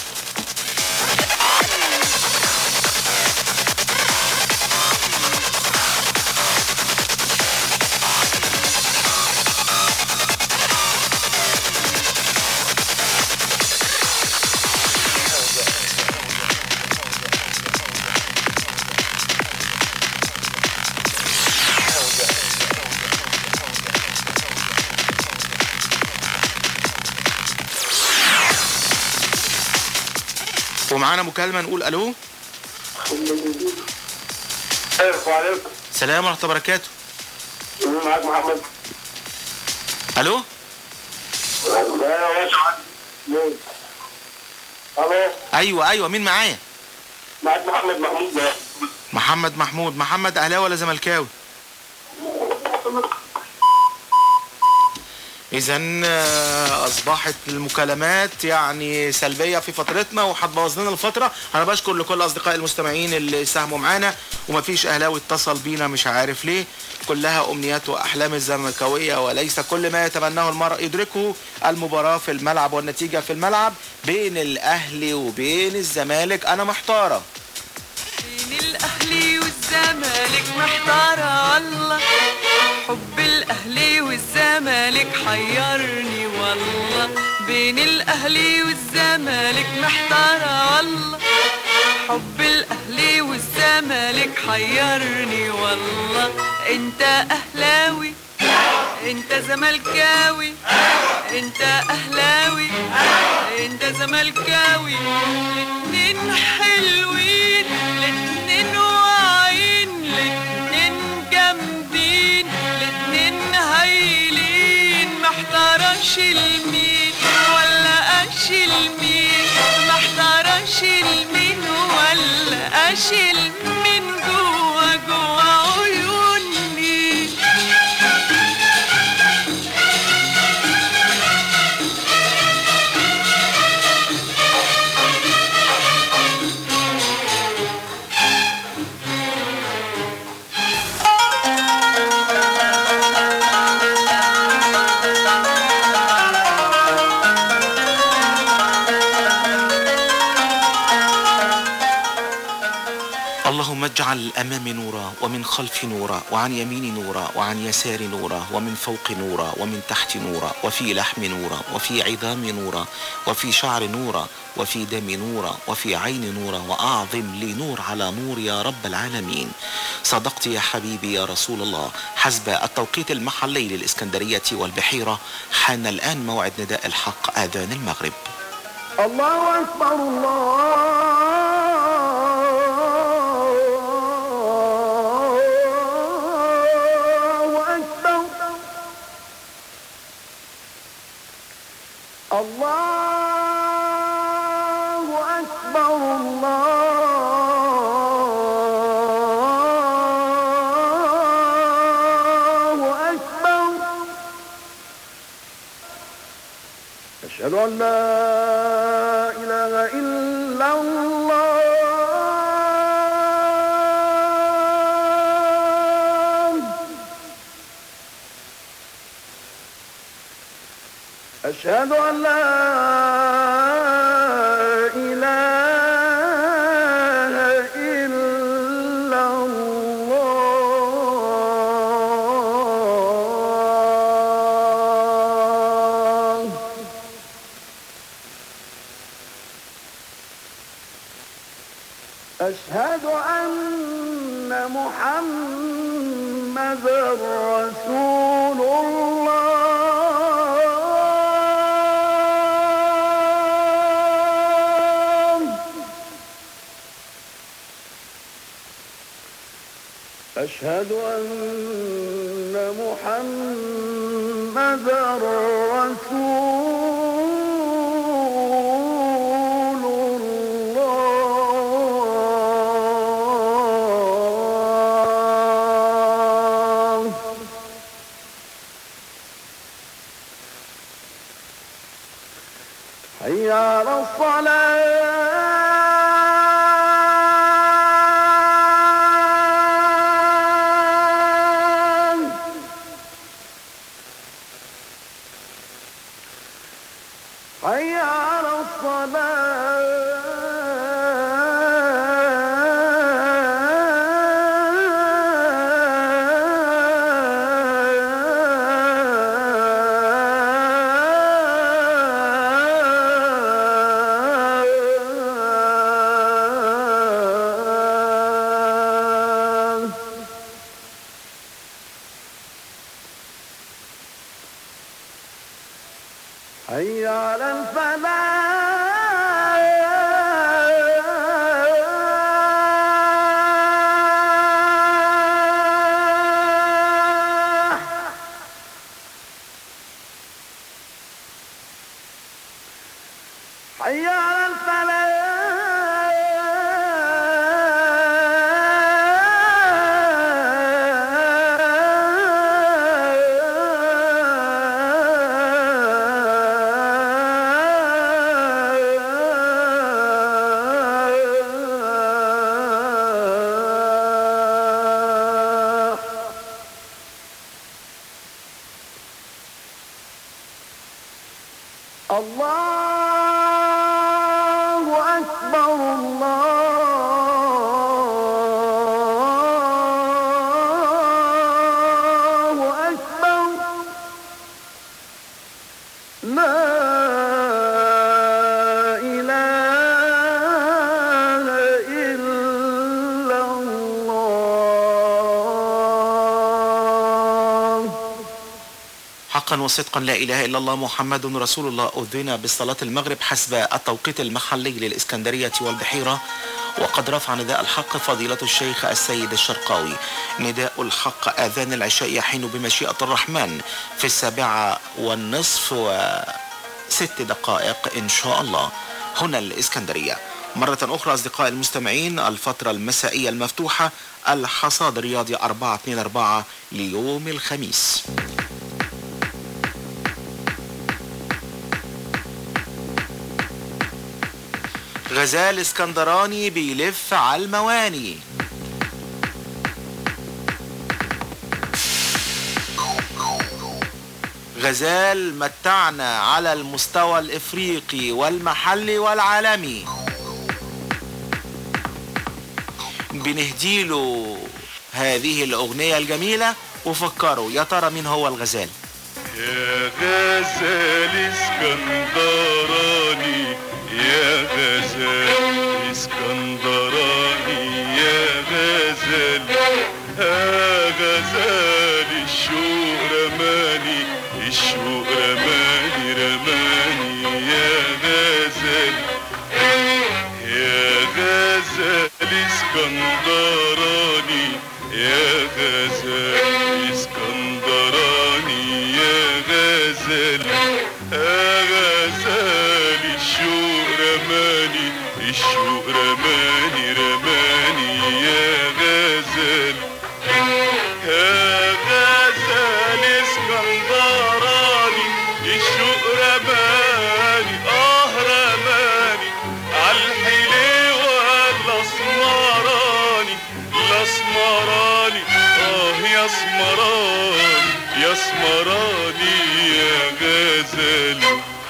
ومعانا مكالمه نقول الو السلام عليكم سلام ورحمه الله وبركاته معاك محمد الو لا يا باشا مين الو ايوه ايوه مين معايا معاك محمد محمود محمد محمود محمد اهلاوي ولا زملكاوي اذا اصبحت المكالمات يعني سلبيه في فترتنا وهتبوظ لنا الفتره انا بشكر لكل اصدقائي المستمعين اللي ساهموا معانا ومفيش اهلاوي اتصل بينا مش عارف ليه كلها امنيات واحلام الزملكاويه وليس كل ما يتمناه المرء يدركه المباراه في الملعب والنتيجه في الملعب بين الاهلي وبين الزمالك انا محتاره بين الاهلي والزمالك محتارة الله حب الاهلي والزمالك والزمالك حيرني والله بين الاهلي والزمالك محتارة والله حب الاهلي والزمالك حيرني والله انت اهلاوي انت زملكاوي انت اهلاوي انت زملكاوي الاتنين حلوين الاتنين واعيين الاتنين جامدين الاتنين هايلين محتارش المين ولا اشيل مين محتارش المين ولا اشيل مين جوا جوا عيوني اللهم اجعل أمامي نورا ومن خلفي نورا وعن يميني نورا وعن يساري نورا ومن فوق نورا ومن تحت نورا وفي لحم نورا وفي عظام نورا وفي شعر نورا وفي دم نورا وفي عين نورا وأعظم لي نور على نور يا رب العالمين صدقت يا حبيبي يا رسول الله حسب التوقيت المحلي للإسكندرية والبحيرة حان الآن موعد نداء الحق آذان المغرب الله أكبر الله أكبر الله أكبر الله أكبر أشهد أن لا إله إلا الله أشهد أن لا إله إلا الله أشهد أن محمد رسول الله أشهد أن محمد رسول الله حي على الصلاة حي على الصلاة حي على الفلاح حي على الفلاح الله أكبر الله أكبر حقا وصدقا لا إله إلا الله محمد رسول الله أذن بالصلاة المغرب حسب التوقيت المحلي للإسكندرية والبحيرة وقد رفع نداء الحق فضيلة الشيخ السيد الشرقاوي نداء الحق آذان العشاء يحين بمشيئة الرحمن في السابعة والنصف وست دقائق إن شاء الله هنا الإسكندرية مرة أخرى أصدقائي المستمعين الفترة المسائية المفتوحة الحصاد الرياضي 424 ليوم الخميس غزال اسكندراني بيلف على المواني غزال متعنا على المستوى الافريقي والمحلي والعالمي بنهديله هذه الاغنيه الجميله وفكروا يا ترى مين هو الغزال يا غزال اسكندراني يا غزال اسكندراني يا غزال يا غزال الشوق رماني الشوق رماني رماني يا غزال يا غزال اسكندراني يا غزال اسكندراني يا غزال يا غزال الشوق رماني الشوق رماني رماني يا غزال يا غزال اسكندراني الشوق رماني اه رماني عالحليوة الاسمراني الاسمراني اه يا اسمراني يا اسمراني يا غزال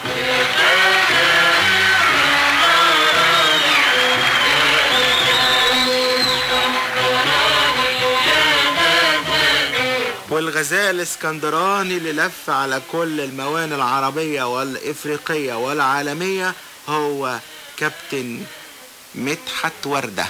والغزال اسكندراني اللي لف على كل الموانئ العربية والإفريقية والعالمية هو كابتن مدحت وردة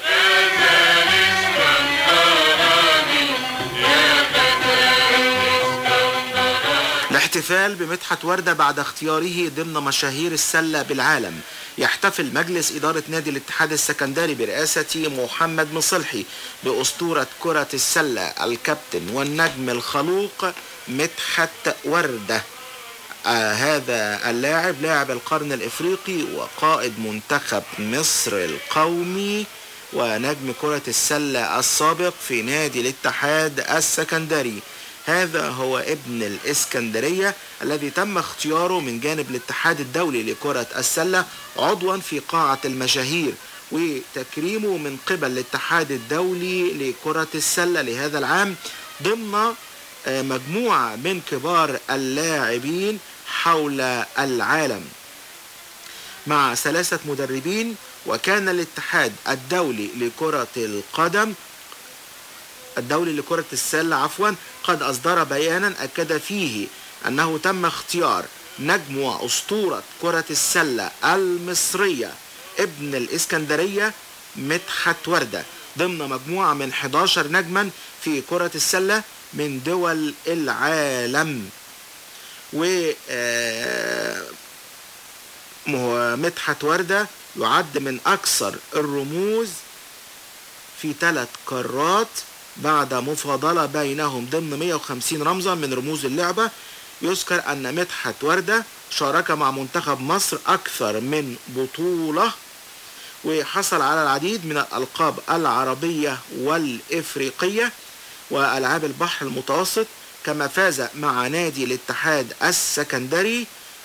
الاحتفال بمدحت وردة بعد اختياره ضمن مشاهير السلة بالعالم يحتفل مجلس إدارة نادي الاتحاد السكندري برئاسة محمد مصلحي بأسطورة كرة السلة الكابتن والنجم الخلوق مدحت وردة آه هذا اللاعب لاعب القرن الإفريقي وقائد منتخب مصر القومي ونجم كرة السلة السابق في نادي الاتحاد السكندري هذا هو ابن الإسكندرية الذي تم اختياره من جانب الاتحاد الدولي لكرة السلة عضوا في قاعة المشاهير وتكريمه من قبل الاتحاد الدولي لكرة السلة لهذا العام ضمن آه، مجموعة من كبار اللاعبين حول العالم مع ثلاثة مدربين وكان الاتحاد الدولي لكرة القدم الدولي لكرة السلة عفوا قد أصدر بيانا أكد فيه أنه تم اختيار نجم وأسطورة كرة السلة المصرية ابن الإسكندرية مدحت وردة ضمن مجموعة من 11 نجما في كرة السلة من دول العالم و آه، مه- مدحت وردة يعد من أكثر الرموز في ثلاث قارات بعد مفاضلة بينهم ضمن 150 رمزا من رموز اللعبة يذكر أن مدحت وردة شارك مع منتخب مصر أكثر من بطولة وحصل على العديد من الألقاب العربية والإفريقية وألعاب البحر المتوسط كما فاز مع نادي الاتحاد السكندري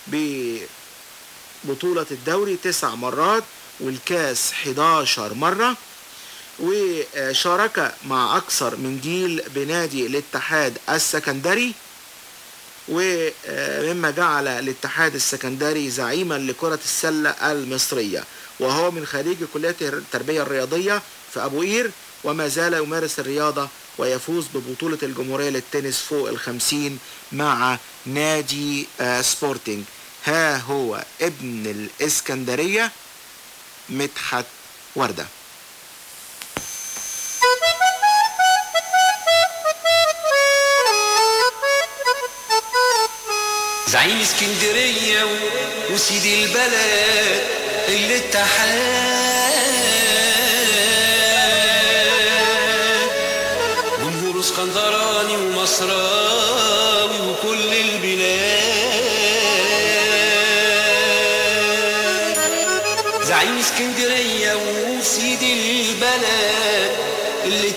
ببطولة الدوري تسع مرات والكاس 11 مرة وشارك مع أكثر من جيل بنادي الاتحاد السكندري ومما جعل الاتحاد السكندري زعيما لكرة السلة المصرية وهو من خريج كلية التربية الرياضية في أبو قير وما زال يمارس الرياضة ويفوز ببطولة الجمهورية للتنس فوق الخمسين مع نادي آه، سبورتنج ها هو ابن الإسكندرية مدحت وردة زعيم اسكندرية و- وسيدي البلد اللي اتحاد جمهور اسكندراني ومصراوي وكل البلاد زعيم اسكندرية وسيدي البلد اللي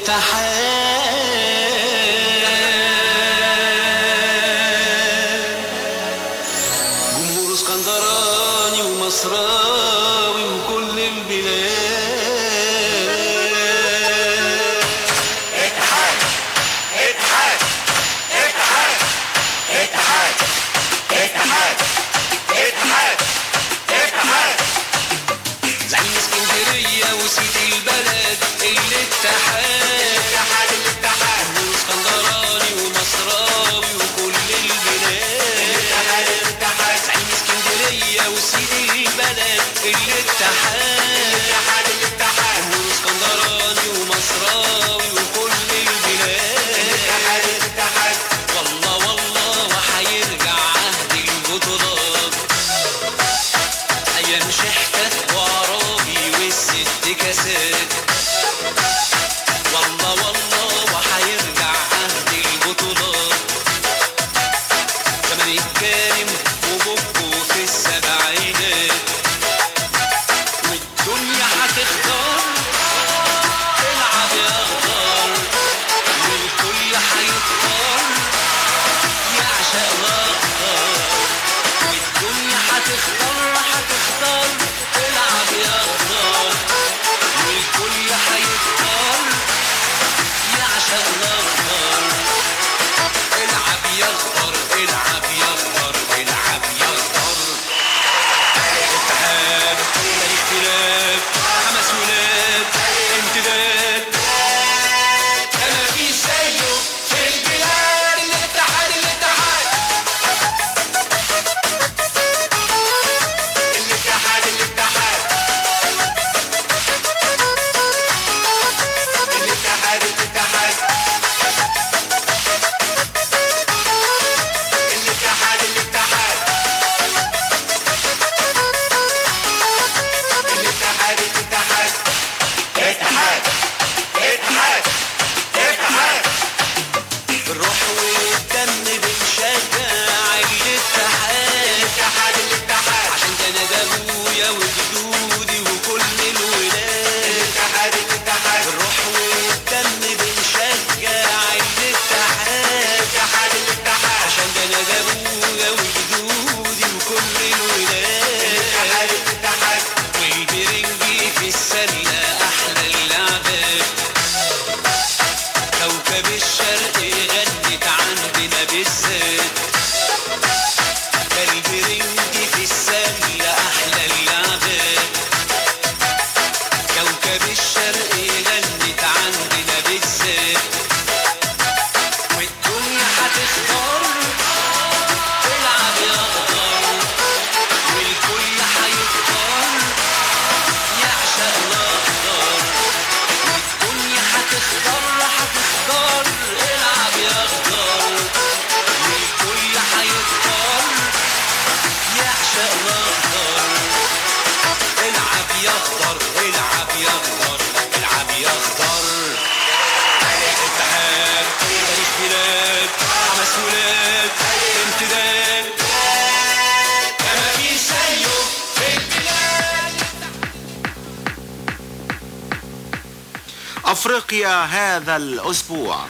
اتحاد جمهور اسكندراني ومصراوي وكل البلاد اتحاد اتحاد اتحاد اتحاد اتحاد اتحاد اتحاد زعيم اسكندرية وسيدي البلد الاتحاد اتحاد الاتحاد جمهور اسكندراني ومصراوي وكل البلاد اتحاد الاتحاد زعيم اسكندرية وسيدي البلد الاتحاد اتحاد الاتحاد جمهور اسكندراني ومصراوي وكل البلاد اتحاد الاتحاد والله والله وحيرجع عهد البطولات ايام شحتة وعرابي والست كاسات والله والله وحيرجع عهد البطولات زمن الكارم وبوبو في السبعينات والدنيا هتختار العب يا اخضر والكل هيختار يعشق الاخضر والدنيا هتختار هتختار العب يا اخضر والكل هيختار يعشق الاخضر العب يا اخضر العب يا اخضر العب يا اخضر اتحاد اختلاف حماس ولاد امتداد انا في زيه في البلاد الاتحاد الاتحاد الاتحاد الاتحاد الاتحاد الاتحاد الاتحاد الاتحاد الاتحاد الاتحاد اتحاد اتحاد اتحاد بالروح والدم بنشجع الاتحاد الاتحاد الاتحاد عشان ده انا ده ابويا وجدودي وكل الولاد الاتحاد الاتحاد بالروح والدم بنشجع الاتحاد الاتحاد الاتحاد عشان ده انا ده ابويا وجدودي وكل الولاد الاتحاد الاتحاد والبرنجي في السله احلى اللعبات كوكب الشرق غنت عندنا بالذات ده البرنجي في السله احلى اللعبات كوكب الشرق غنت عندنا بالذات والدنيا هتختار العب يا اخضر والكل هيختار يعشق الاخضر والدنيا هتختار هتختار العب يا اخضر والكل هيختار يعشق الاخضر العب يا اخضر العب يا اخضر العب يا اخضر اتحاد تاريخ بلاد حماس ولاد امتداد ما فيش زيه في البلاد أفريقيا هذا الأسبوع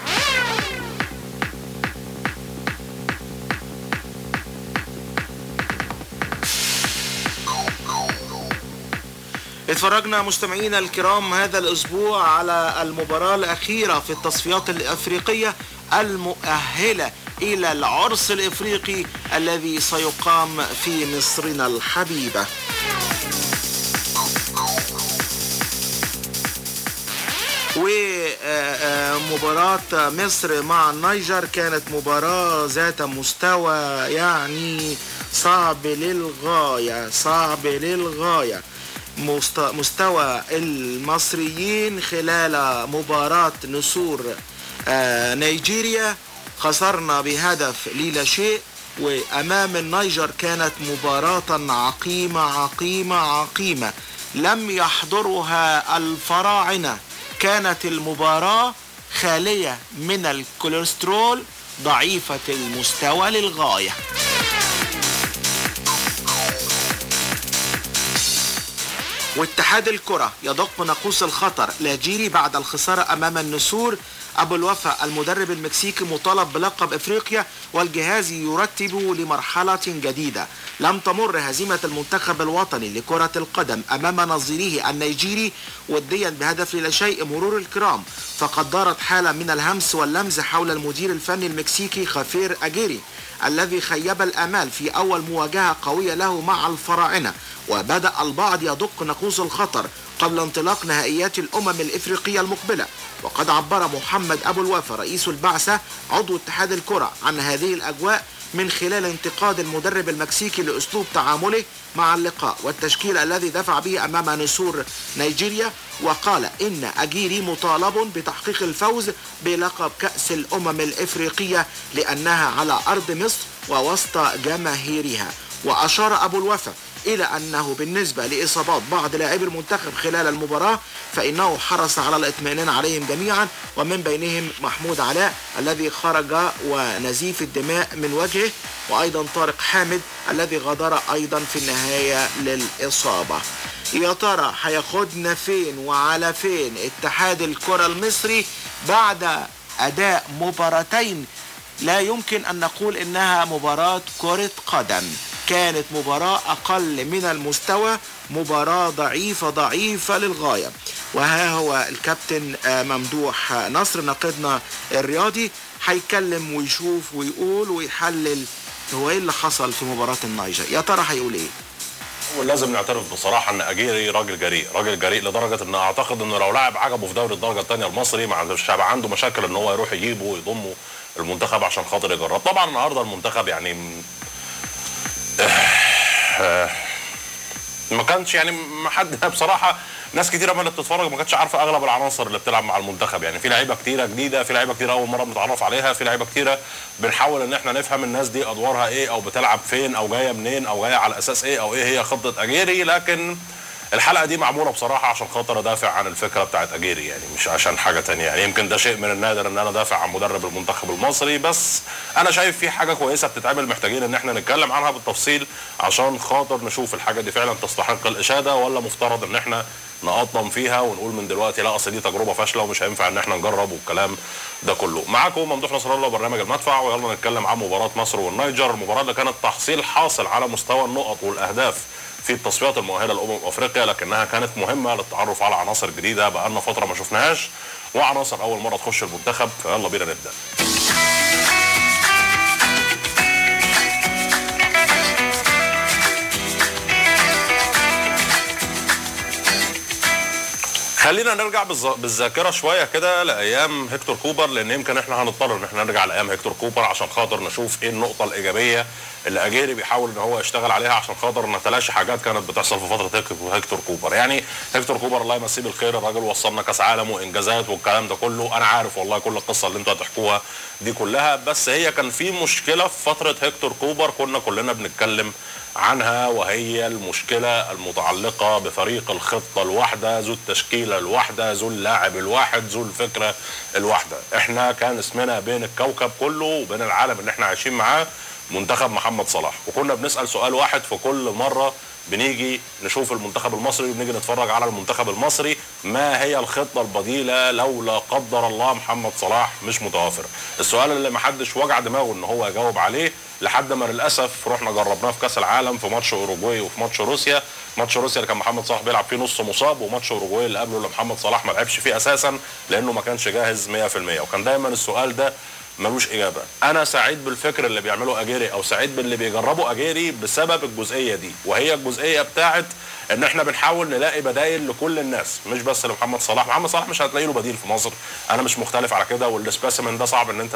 اتفرجنا مستمعينا الكرام هذا الأسبوع على المباراة الأخيرة في التصفيات الأفريقية المؤهلة إلى العرس الإفريقي الذي سيقام في مصرنا الحبيبة ومباراة مصر مع النيجر كانت مباراة ذات مستوى يعني صعب للغاية صعب للغاية مست- مستوى المصريين خلال مباراة نسور آه، نيجيريا خسرنا بهدف للا شيء وأمام النيجر كانت مباراة عقيمة عقيمة عقيمة لم يحضرها الفراعنة كانت المباراة خالية من الكوليسترول ضعيفة المستوى للغاية واتحاد الكرة يدق ناقوس الخطر لاجيري بعد الخسارة أمام النسور أبو الوفا المدرب المكسيكي مطالب بلقب إفريقيا والجهاز يرتب لمرحلة جديدة لم تمر هزيمة المنتخب الوطني لكرة القدم أمام نظيره النيجيري وديا بهدف لا شيء مرور الكرام فقد دارت حالة من الهمس واللمز حول المدير الفني المكسيكي خافير أجيري الذي خيب الآمال في أول مواجهة قوية له مع الفراعنة وبدأ البعض يدق ناقوس الخطر قبل انطلاق نهائيات الأمم الإفريقية المقبلة وقد عبر محمد أبو الوفا رئيس البعثة عضو اتحاد الكرة عن هذه الأجواء من خلال انتقاد المدرب المكسيكي لأسلوب تعامله مع اللقاء والتشكيل الذي دفع به أمام نسور نيجيريا وقال إن أجيري مطالب بتحقيق الفوز بلقب كأس الأمم الإفريقية لأنها على أرض مصر ووسط جماهيرها وأشار أبو الوفا إلى أنه بالنسبة لإصابات بعض لاعبي المنتخب خلال المباراة فإنه حرص على الاطمئنان عليهم جميعا ومن بينهم محمود علاء الذي خرج ونزيف الدماء من وجهه وأيضا طارق حامد الذي غادر أيضا في النهاية للإصابة يا ترى هياخدنا فين وعلى فين اتحاد الكرة المصري بعد أداء مباراتين لا يمكن أن نقول إنها مباراة كرة قدم كانت مباراة أقل من المستوى مباراة ضعيفة ضعيفة للغاية وها هو الكابتن آه، ممدوح نصر ناقدنا الرياضي هيتكلم ويشوف ويقول ويحلل هو ايه اللي حصل في مباراة النيجر يا ترى هيقول ايه ولازم نعترف بصراحه ان اجيري راجل جريء راجل جريء لدرجه ان اعتقد انه لو لاعب عجبه في دوري الدرجه الثانيه المصري ما عندوش هيبقى عنده مشاكل ان هو يروح يجيبه ويضمه المنتخب عشان خاطر يجرب طبعا النهارده المنتخب يعني م- آه، ما كانش يعني ما حد بصراحه ناس كتيره ما اللي بتتفرج ما كانتش عارفه اغلب العناصر اللي بتلعب مع المنتخب يعني في لعيبه كتيره جديده في لعيبه كتيره اول مره بنتعرف عليها في لعيبه كتيره بنحاول ان احنا نفهم الناس دي ادوارها ايه او بتلعب فين او جايه منين او جايه على اساس ايه او ايه هي خطه اجيري لكن الحلقه دي معموله بصراحه عشان خاطر ادافع عن الفكره بتاعت اجيري يعني مش عشان حاجه تانية يعني يمكن ده شيء من النادر ان انا دافع عن مدرب المنتخب المصري بس انا شايف في حاجه كويسه بتتعمل محتاجين ان احنا نتكلم عنها بالتفصيل عشان خاطر نشوف الحاجه دي فعلا تستحق الاشاده ولا مفترض ان احنا نقطم فيها ونقول من دلوقتي لا اصل دي تجربه فاشله ومش هينفع ان احنا نجرب والكلام ده كله معاكم ممدوح نصر الله برنامج المدفع ويلا نتكلم عن مباراه مصر والنيجر المباراه اللي كانت تحصيل حاصل على مستوى النقط والاهداف في التصفيات المؤهله لامم افريقيا لكنها كانت مهمه للتعرف على عناصر جديده بقالنا فتره ما شفناهاش وعناصر اول مره تخش المنتخب فيلا بينا نبدا خلينا نرجع بالز- بالذاكره شويه كده لايام هيكتور كوبر لان يمكن احنا هنضطر ان احنا نرجع لايام هيكتور كوبر عشان خاطر نشوف ايه النقطه الايجابيه اللي اجيري بيحاول ان هو يشتغل عليها عشان خاطر نتلاشى حاجات كانت بتحصل في فتره هيك- هيكتور كوبر يعني هيكتور كوبر الله يمسيه بالخير الراجل وصلنا كاس عالم وانجازات والكلام ده كله انا عارف والله كل القصه اللي انتوا هتحكوها دي كلها بس هي كان في مشكله في فتره هيكتور كوبر كنا كلنا بنتكلم عنها وهي المشكلة المتعلقة بفريق الخطة الواحدة ذو التشكيلة الواحدة ذو اللاعب الواحد ذو الفكرة الواحدة احنا كان اسمنا بين الكوكب كله وبين العالم اللي احنا عايشين معاه منتخب محمد صلاح وكنا بنسأل سؤال واحد في كل مرة بنيجي نشوف المنتخب المصري وبنيجي نتفرج على المنتخب المصري ما هي الخطة البديلة لو لا قدر الله محمد صلاح مش متوافر السؤال اللي محدش وجع دماغه ان هو يجاوب عليه لحد ما للاسف رحنا جربناه في كاس العالم في ماتش اوروجواي وفي ماتش روسيا ماتش روسيا اللي كان محمد صلاح بيلعب فيه نص مصاب وماتش اوروجواي اللي قبله اللي محمد صلاح ما لعبش فيه اساسا لانه ما كانش جاهز 100% وكان دايما السؤال ده ملوش اجابه انا سعيد بالفكر اللي بيعمله اجيري او سعيد باللي بيجربه اجيري بسبب الجزئيه دي وهي الجزئيه بتاعت ان احنا بنحاول نلاقي بدايل لكل الناس مش بس لمحمد صلاح محمد صلاح مش هتلاقي له بديل في مصر انا مش مختلف على كده والسبيسيمن ده صعب ان انت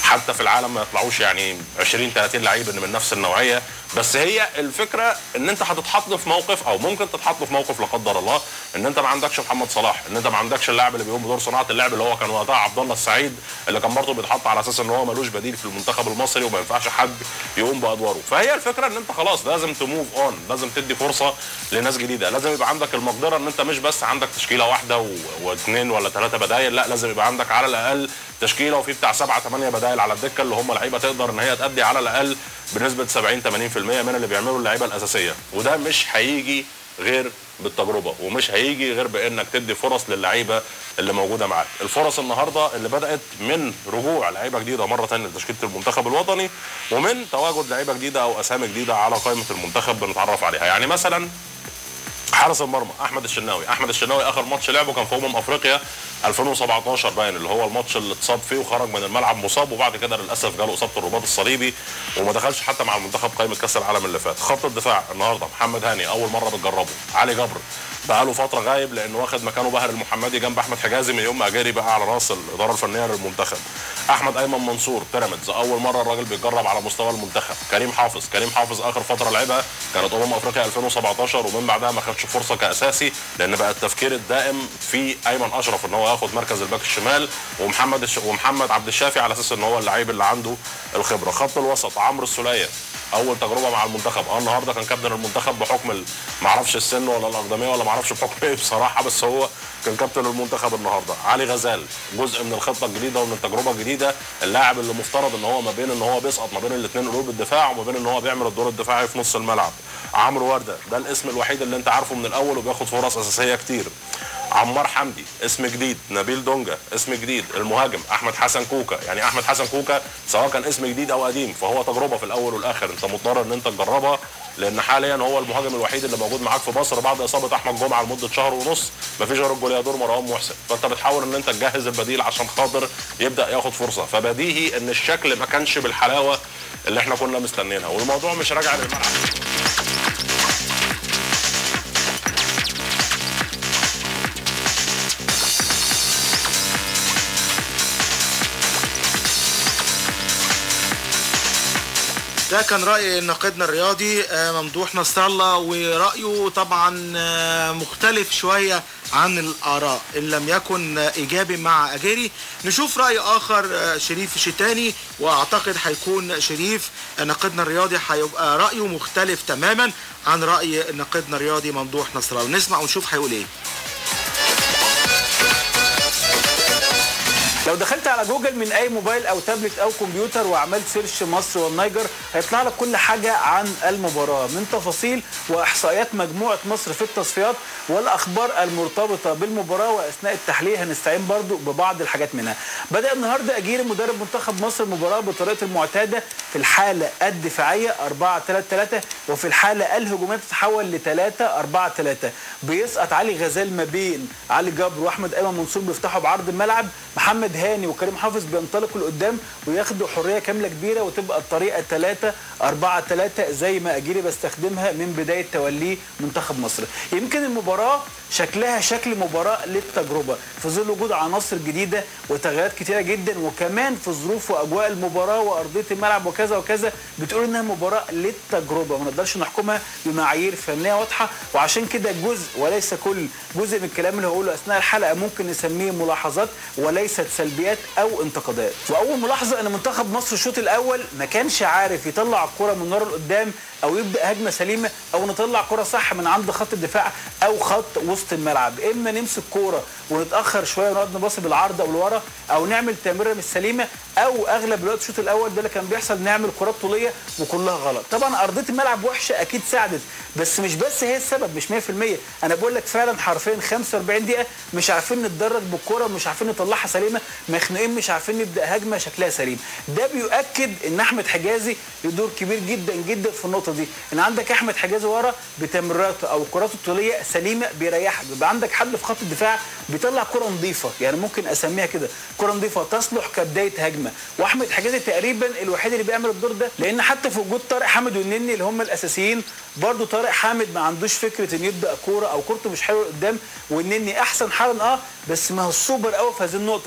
حتى في العالم ما يطلعوش يعني 20 30 لعيب من نفس النوعيه بس هي الفكره ان انت هتتحط في موقف او ممكن تتحط في موقف لا قدر الله ان انت ما عندكش محمد صلاح ان انت ما عندكش اللاعب اللي بيقوم بدور صناعه اللعب اللي هو كان وقتها عبد الله السعيد اللي كان برضه بيتحط على اساس ان هو ملوش بديل في المنتخب المصري وما ينفعش حد يقوم بادواره فهي الفكره ان انت خلاص لازم تموف اون لازم تدي فرصه لناس جديده لازم يبقى عندك المقدره ان انت مش بس عندك تشكيله واحده و- واثنين ولا ثلاثه بدايل لا لازم يبقى عندك على الاقل تشكيله وفي بتاع سبعه ثمانيه بدايل على الدكه اللي هم لعيبه تقدر ان هي تادي على الاقل بنسبه 70 80% من اللي بيعملوا اللعيبه الاساسيه وده مش هيجي غير بالتجربه ومش هيجي غير بانك تدي فرص للعيبه اللي موجوده معاك الفرص النهارده اللي بدات من رجوع لعيبه جديده مره ثانيه لتشكيله المنتخب الوطني ومن تواجد لعيبه جديده او اسامي جديده على قائمه المنتخب بنتعرف عليها يعني مثلا حارس المرمى احمد الشناوي احمد الشناوي اخر ماتش لعبه كان في امم افريقيا 2017 باين اللي هو الماتش اللي اتصاب فيه وخرج من الملعب مصاب وبعد كده للاسف جاله اصابه الرباط الصليبي وما دخلش حتى مع المنتخب قائمه كاس العالم اللي فات خط الدفاع النهارده محمد هاني اول مره بتجربه علي جبر بقاله فتره غايب لانه واخد مكانه باهر المحمدي جنب احمد حجازي من يوم ما اجاري بقى على راس الاداره الفنيه للمنتخب احمد ايمن منصور بيراميدز اول مره الراجل بيتجرب على مستوى المنتخب كريم حافظ كريم حافظ اخر فتره لعبها كانت امم افريقيا 2017 ومن بعدها ما خدش فرصه كاساسي لان بقى التفكير الدائم في ايمن اشرف ان هو ياخد مركز الباك الشمال ومحمد الش... ومحمد عبد الشافي على اساس ان هو اللعيب اللي عنده الخبره خط الوسط عمرو السوليه اول تجربه مع المنتخب اه النهارده كان كابتن المنتخب بحكم ال- معرفش السن ولا الاقدميه ولا معرفش بحكم ايه بصراحه بس هو كان كابتن المنتخب النهارده علي غزال جزء من الخطه الجديده ومن التجربه الجديده اللاعب اللي مفترض ان هو ما بين ان هو بيسقط ما بين الاثنين قلوب الدفاع وما بين ان هو بيعمل الدور الدفاعي في نص الملعب عمرو ورده ده الاسم الوحيد اللي انت عارفه من الاول وبياخد فرص اساسيه كتير عمار حمدي اسم جديد نبيل دونجا اسم جديد المهاجم احمد حسن كوكا يعني احمد حسن كوكا سواء كان اسم جديد او قديم فهو تجربه في الاول والاخر انت مضطر ان انت تجربها لان حاليا هو المهاجم الوحيد اللي موجود معاك في مصر بعد اصابه احمد جمعه لمده شهر ونص مفيش غير الجوليادور مروان محسن فانت بتحاول ان انت تجهز البديل عشان خاطر يبدا ياخد فرصه فبديهي ان الشكل ما كانش بالحلاوه اللي احنا كنا مستنيينها والموضوع مش راجع للملعب ده كان رأي ناقدنا الرياضي آه، ممدوح نصر الله ورأيه طبعا آه، مختلف شوية عن الآراء إن لم يكن آه، إيجابي مع أجيري نشوف رأي آخر آه، شريف شتاني وأعتقد هيكون شريف آه، ناقدنا الرياضي هيبقى رأيه مختلف تماما عن رأي ناقدنا الرياضي ممدوح نصر الله نسمع ونشوف هيقول إيه لو دخلت على جوجل من اي موبايل او تابلت او كمبيوتر وعملت سيرش مصر والنيجر هيطلع لك كل حاجه عن المباراه من تفاصيل واحصائيات مجموعه مصر في التصفيات والاخبار المرتبطه بالمباراه واثناء التحليل هنستعين برضو ببعض الحاجات منها بدا النهارده اجيري مدرب منتخب مصر المباراه بطريقته المعتاده في الحاله الدفاعيه 4 3 3 وفي الحاله الهجوميه بتتحول ل 3 4 3 بيسقط علي غزال ما بين علي جبر واحمد ايمن منصور بيفتحوا بعرض الملعب محمد هاني وكريم حافظ بينطلقوا لقدام وياخدوا حريه كامله كبيره وتبقى الطريقه 3 4 3 زي ما اجيري بستخدمها من بدايه توليه منتخب مصر يمكن المباراه شكلها شكل مباراه للتجربه في ظل وجود عناصر جديده وتغييرات كتيره جدا وكمان في ظروف واجواء المباراه وارضيه الملعب وكذا وكذا بتقول انها مباراه للتجربه ما نقدرش نحكمها بمعايير فنيه واضحه وعشان كده جزء وليس كل جزء من الكلام اللي هقوله اثناء الحلقه ممكن نسميه ملاحظات وليست سلبيات او انتقادات واول ملاحظه ان منتخب مصر الشوط الاول ما كانش عارف يطلع الكره من ورا لقدام او يبدا هجمه سليمه او نطلع كره صح من عند خط الدفاع او خط وسط الملعب اما نمسك كوره ونتاخر شويه ونقعد نباصي بالعرض او لورا او نعمل تمريره مش سليمه او اغلب الوقت الشوط الاول ده اللي كان بيحصل نعمل كرات طوليه وكلها غلط طبعا ارضيه الملعب وحشه اكيد ساعدت بس مش بس هي السبب مش 100% انا بقول لك فعلا حرفيا 45 دقيقه مش عارفين نتدرج بالكره مش عارفين نطلعها سليمه مخنوقين مش عارفين نبدا هجمه شكلها سليم ده بيؤكد ان احمد حجازي له دور كبير جدا جدا في النقطه دي ان عندك احمد حجازي ورا بتمريراته او كراته الطوليه سليمه بيريحك بيبقى عندك حد في خط الدفاع بيطلع كره نظيفه يعني ممكن اسميها كده كره نظيفه تصلح كبدايه هجمه واحمد حجازي تقريبا الوحيد اللي بيعمل الدور ده لان حتى في وجود طارق حامد والنني اللي هم الاساسيين برضو طارق حامد ما عندوش فكره ان يبدا كوره او كورته مش حلوه قدام والنني احسن حالا اه بس ما هو السوبر قوي في هذه النقطه فيظل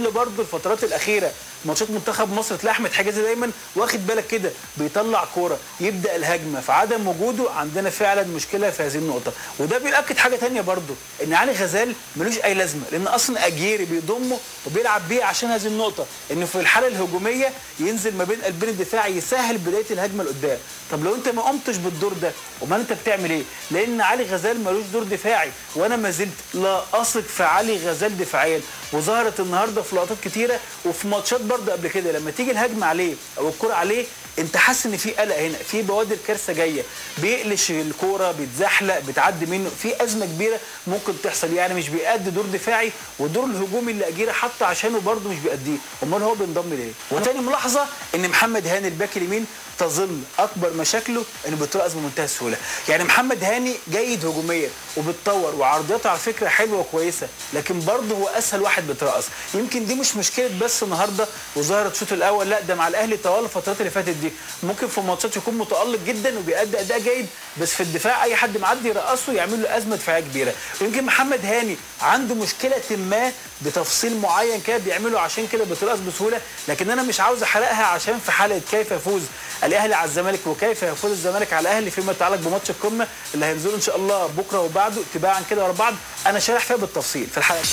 ظل برضه الفترات الاخيره ماتشات منتخب مصر تلاقي احمد حجازي دايما واخد بالك كده بيطلع كوره يبدا الهجمه فعدم وجوده عندنا فعلا مشكله في هذه النقطه وده بيأكد حاجه تانية برضه ان علي غزال ملوش اي لازمه لان اصلا اجيري بيضمه وبيلعب بيه عشان هذه النقطه انه في الحاله الهجوميه ينزل ما بين قلبين الدفاع يسهل بدايه الهجمه لقدام طب لو انت ما قمتش بالدور ده امال انت بتعمل ايه لان علي غزال ملوش دور دفاعي وانا ما زلت لا اثق في علي غزال دفاعيا وظهرت النهارده في لقطات كتيره وفي ماتشات برضه قبل كده لما تيجي الهجمه عليه او الكره عليه انت حاسس ان في قلق هنا في بوادر كارثه جايه بيقلش الكوره بيتزحلق بتعدي منه في ازمه كبيره ممكن تحصل يعني مش بيأدي دور دفاعي والدور الهجومي اللي اجيره حتى عشانه برضه مش بيأديه امال هو بينضم ليه وتاني ملاحظه ان محمد هاني الباك اليمين تظل اكبر مشاكله انه بيترقص بمنتهى السهوله يعني محمد هاني جيد هجوميا وبتطور وعرضياته على فكره حلوه وكويسه لكن برضه هو اسهل واحد بيترقص يمكن دي مش مشكله بس النهارده وظهرت الشوط الاول لا ده مع الاهلي طوال الفترات اللي فاتت دي ممكن في ماتشات يكون متالق جدا وبيأدي اداء جيد بس في الدفاع اي حد معدي يرقصه يعمل له ازمه دفاعيه كبيره ويمكن محمد هاني عنده مشكله ما بتفصيل معين كده بيعمله عشان كده بيترقص بسهوله لكن انا مش عاوز احرقها عشان في حلقه كيف يفوز الاهلي على الزمالك وكيف يفوز الزمالك على الاهلي فيما يتعلق بماتش القمه اللي هينزلوا ان شاء الله بكره وبعده تباعا كده ورا بعض انا شارح فيها بالتفصيل في الحلقه دي.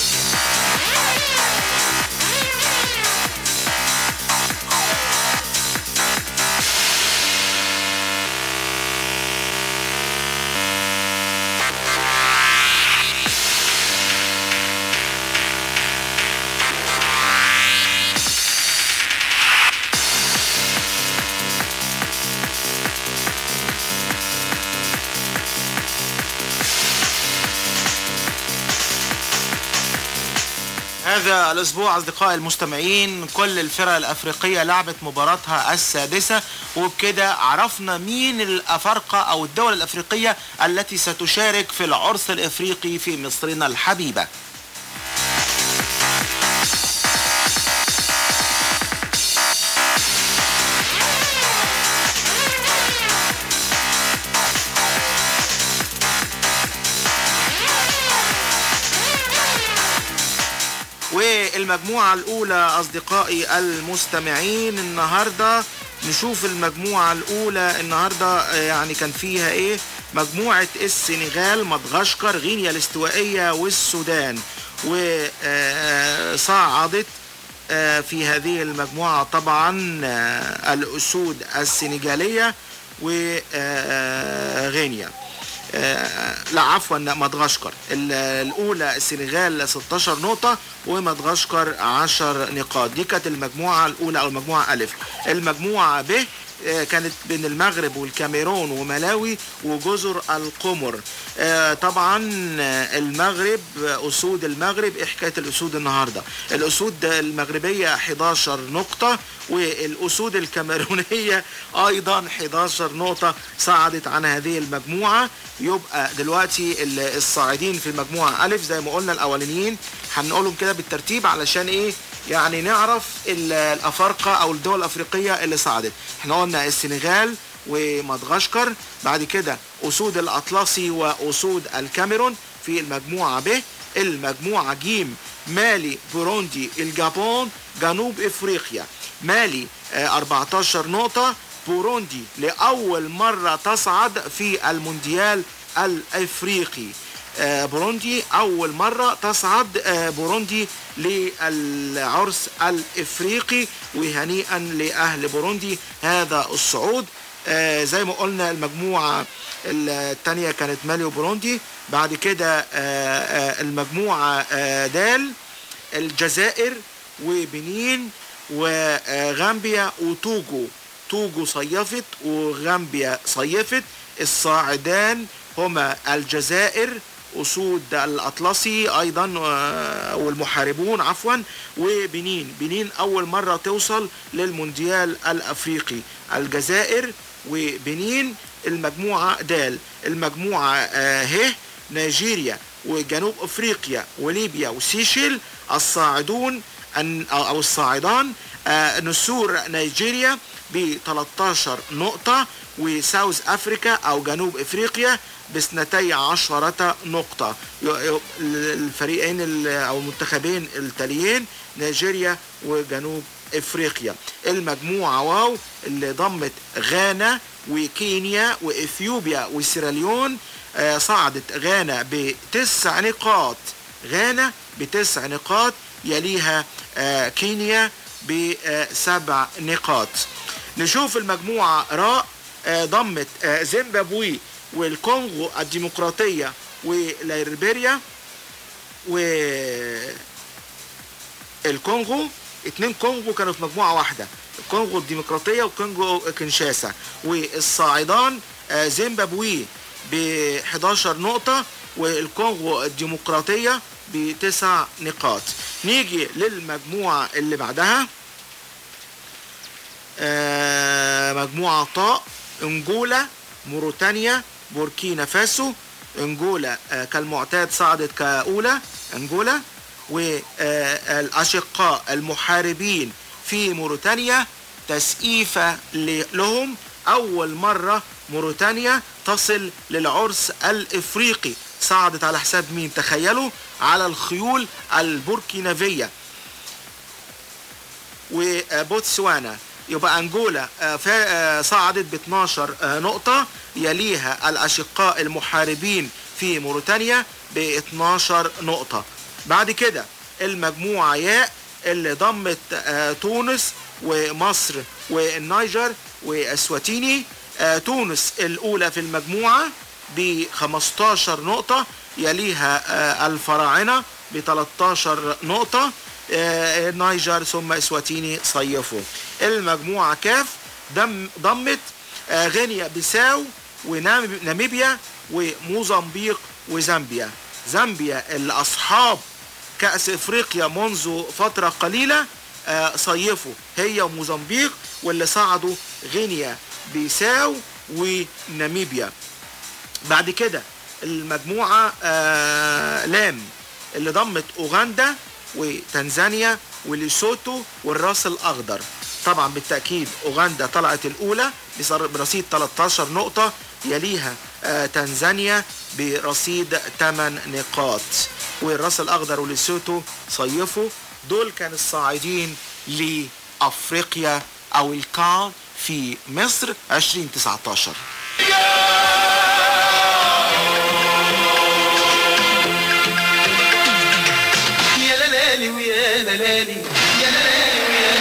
هذا الأسبوع أصدقائي المستمعين كل الفرق الأفريقية لعبت مباراتها السادسة وبكده عرفنا مين الأفارقة أو الدول الأفريقية التي ستشارك في العرس الإفريقي في مصرنا الحبيبة والمجموعة الأولى أصدقائي المستمعين النهاردة نشوف المجموعة الأولى النهاردة آه، يعني كان فيها إيه مجموعة السنغال مدغشقر غينيا الاستوائية والسودان وصعدت في هذه المجموعة طبعا آه، الأسود السنغالية وغينيا آه، لا عفوا مدغشقر ال- الاولى السنغال 16 نقطه ومدغشقر 10 نقاط دي كانت المجموعه الاولى او المجموعه الف المجموعه ب آه، كانت بين المغرب والكاميرون وملاوي وجزر القمر آه، طبعا آه، المغرب آه، اسود المغرب ايه حكايه الاسود النهارده الاسود المغربيه 11 نقطه والاسود الكاميرونيه ايضا 11 نقطه صعدت عن هذه المجموعه يبقى دلوقتي ال- الصاعدين في المجموعه الف زي ما قلنا الاولانيين هنقولهم كده بالترتيب علشان ايه يعني نعرف ال- الافارقه او الدول الافريقيه اللي صعدت احنا قلنا السنغال ومدغشقر بعد كده اسود الاطلسي واسود الكاميرون في المجموعه ب المجموعه ج مالي بوروندي الجابون جنوب افريقيا مالي آه، 14 نقطه بوروندي لاول مره تصعد في المونديال الافريقي آه، بوروندي اول مره تصعد آه، بوروندي للعرس الافريقي وهنيئا لاهل بوروندي هذا الصعود آه، زي ما قلنا المجموعه الثانيه كانت مالي وبوروندي بعد كده آه، آه، المجموعه آه، دال الجزائر وبنين وغامبيا وتوجو توجو صيفت وغامبيا صيفت الصاعدان هما الجزائر أسود الأطلسي أيضا آه، والمحاربون عفوا وبنين بنين أول مرة توصل للمونديال الأفريقي الجزائر وبنين المجموعة دال المجموعة آه، ه نيجيريا وجنوب أفريقيا وليبيا وسيشيل الصاعدون أن- أو أو الصاعدان آه، نسور نيجيريا ب 13 نقطة وساوث أفريكا أو جنوب أفريقيا باثنتي عشرة نقطة ي- ي- الفريقين ال- أو المنتخبين التاليين نيجيريا وجنوب افريقيا المجموعة واو اللي ضمت غانا وكينيا واثيوبيا وسيراليون آه، صعدت غانا بتسع نقاط غانا بتسع نقاط يليها آه، كينيا بسبع نقاط نشوف المجموعة راء آه، ضمت آه، زيمبابوي والكونغو الديمقراطية وليبيريا والكونغو اتنين كونغو كانوا في مجموعة واحدة الكونغو الديمقراطية وكونغو كنشاسا والصاعدان آه، زيمبابوي ب 11 نقطة والكونغو الديمقراطية بتسع نقاط نيجي للمجموعة اللي بعدها آه، مجموعة طاء انجولا موريتانيا بوركينا فاسو انجولا آه، كالمعتاد صعدت كأولى انجولا والأشقاء المحاربين في موريتانيا تسقيفة ل- لهم أول مرة موريتانيا تصل للعرس الإفريقي صعدت على حساب مين تخيلوا على الخيول البوركينافية وبوتسوانا يبقى انجولا آه، فا- آه، صعدت ب 12 آه، نقطة يليها الأشقاء المحاربين في موريتانيا ب 12 نقطة بعد كده المجموعة ياء اللي ضمت آه، تونس ومصر والنيجر واسواتيني آه، تونس الأولى في المجموعة ب 15 نقطة يليها آه، الفراعنة ب 13 نقطة آه، النيجر ثم اسواتيني صيفوا المجموعة كاف دم ضمت آه، غينيا بيساو وناميبيا وموزمبيق وزامبيا زامبيا اللي أصحاب كأس إفريقيا منذ فترة قليلة آه، صيفوا هي وموزمبيق واللي صعدوا غينيا بيساو وناميبيا بعد كده المجموعة آه لام اللي ضمت أوغندا وتنزانيا وليسوتو والراس الأخضر طبعا بالتأكيد أوغندا طلعت الأولى بصر- برصيد 13 نقطة يليها آه تنزانيا برصيد 8 نقاط والراس الأخضر وليسوتو صيفوا دول كانوا الصاعدين لأفريقيا أو الكان في مصر 2019 يا لالي ويا لالي يا لالي ويا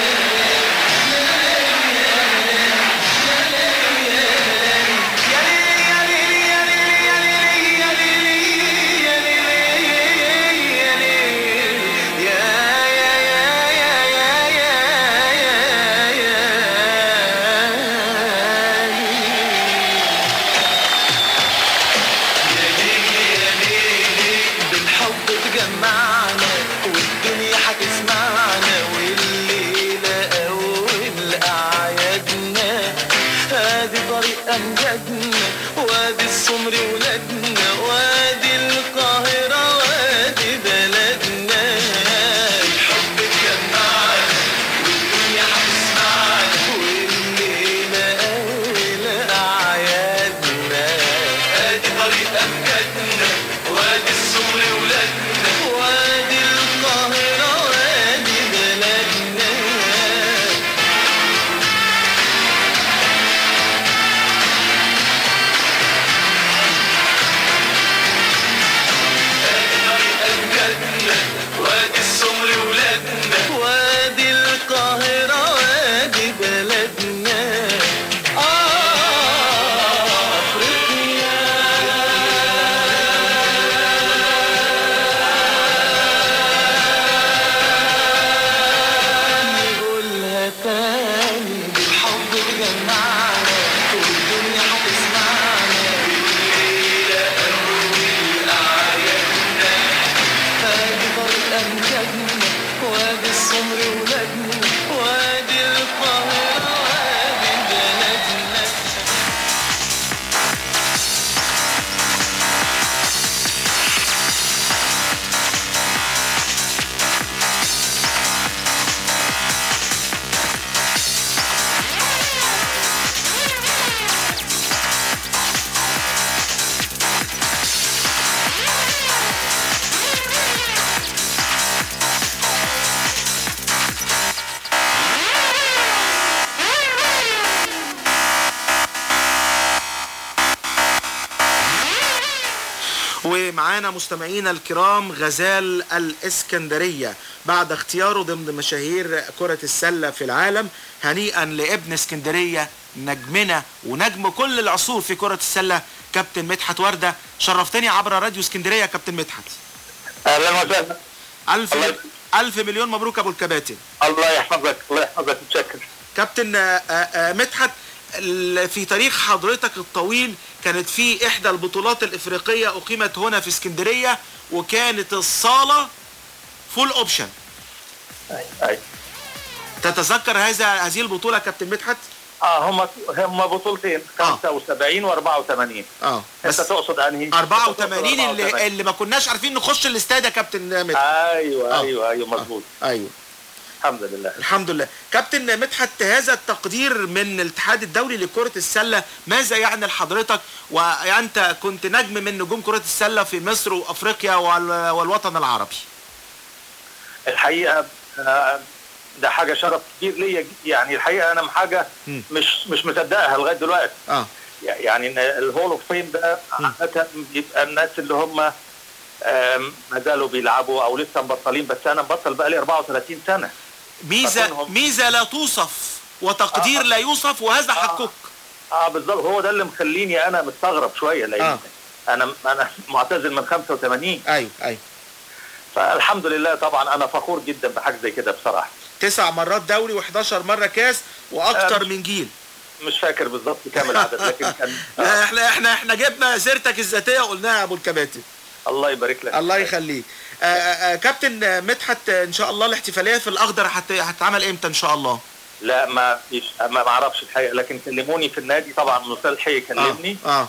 معانا مستمعينا الكرام غزال الاسكندريه بعد اختياره ضمن مشاهير كره السله في العالم هنيئا لابن اسكندريه نجمنا ونجم كل العصور في كره السله كابتن مدحت ورده شرفتني عبر راديو اسكندريه يا كابتن مدحت اهلا وسهلا الف الف مليون مبروك ابو الكباتن الله يحفظك الله يحفظك متشكر كابتن آه، آه، آه، مدحت ال- في تاريخ حضرتك الطويل كانت في احدى البطولات الافريقيه اقيمت هنا في اسكندريه وكانت الصاله فول اوبشن اي تتذكر هذا هذه البطوله يا كابتن مدحت اه هم هم بطولتين 75 و84 اه انت تقصد انهي 84 اللي, اللي ما كناش عارفين نخش الاستاد يا كابتن مدحت ايوه آه. ايوه ايوه مظبوط ايوه الحمد لله الحمد لله كابتن مدحت هذا التقدير من الاتحاد الدولي لكرة السلة ماذا يعني لحضرتك وأنت كنت نجم من نجوم كرة السلة في مصر وأفريقيا وال- والوطن العربي الحقيقه آه، ده حاجه شرف كبير ليا يعني الحقيقه انا حاجه مم. مش مش مصدقها لغايه دلوقتي اه يعني إن الهول اوف فيم ده عاده بيبقى الناس اللي هم آم، ما زالوا بيلعبوا او لسه مبطلين بس انا مبطل بقى لي 34 سنه ميزة ميزة لا توصف وتقدير لا يوصف وهذا حقك اه بالظبط هو ده اللي مخليني انا مستغرب شويه لان آه. انا انا معتزل من 85 ايوه ايوه فالحمد لله طبعا انا فخور جدا بحاجه زي كده بصراحه تسع مرات دوري و11 مرة كاس وأكتر من جيل مش فاكر بالظبط كام العدد لكن كان لا احنا احنا احنا جبنا سيرتك الذاتية وقلناها يا أبو الكباتن الله يبارك لك الله يخليك آه، آه، آه، كابتن آه، مدحت آه، ان شاء الله الاحتفاليه في الاخضر هت- هتتعمل امتى ان شاء الله لا ما فيش ما ما اعرفش الحقيقه لكن كلموني في النادي طبعا مستر الحي يكلمني اه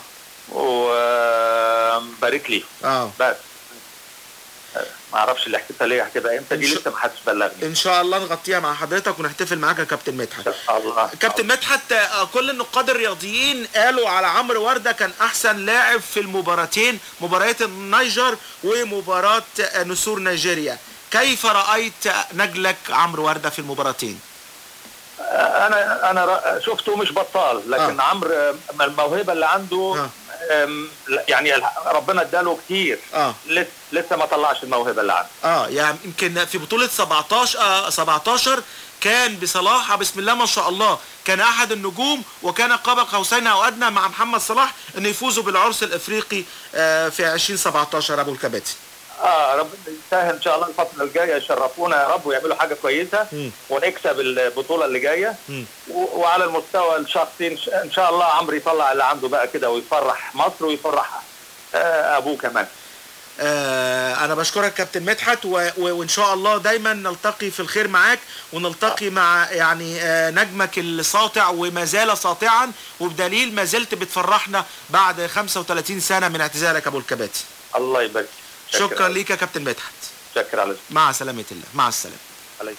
وبارك لي اه بس ما اعرفش الاحتفاليه هتبقى امتى دي لسه ما حدش بلغني ان شاء الله نغطيها مع حضرتك ونحتفل معاك يا كابتن مدحت الله كابتن مدحت آه، كل النقاد الرياضيين قالوا على عمرو ورده كان احسن لاعب في المباراتين مباريات النيجر ومباراه آه، نسور نيجيريا كيف رايت نجلك عمرو ورده في المباراتين انا انا رأ- شفته مش بطال لكن آه. عمرو آه، الموهبه اللي عنده آم، لا، يعني الح- ربنا اداله كتير اه لسه لسه ما طلعش الموهبه اللي عنده اه يعني يمكن في بطولة 17 آه 17 كان بصلاح بسم الله ما شاء الله كان احد النجوم وكان قاب قوسين او ادنى مع محمد صلاح ان يفوزوا بالعرس الافريقي آه في 2017 ابو الكباتن اه ربنا يسهل ان شاء الله الفتره الجايه يشرفونا يا رب ويعملوا حاجه كويسه مم. ونكسب البطوله اللي جايه مم. و- وعلى المستوى الشخصي إن ش- ان شاء الله عمرو يطلع اللي عنده بقى كده ويفرح مصر ويفرح آه ابوه كمان آه انا بشكرك كابتن مدحت و... و... وان شاء الله دايما نلتقي في الخير معاك ونلتقي مع يعني آه نجمك الساطع وما زال ساطعا وبدليل ما زلت بتفرحنا بعد 35 سنه من اعتزالك ابو الكباتن الله يبارك شكرا ليك يا كابتن مدحت شكرا على مع سلامه الله مع السلامه عليك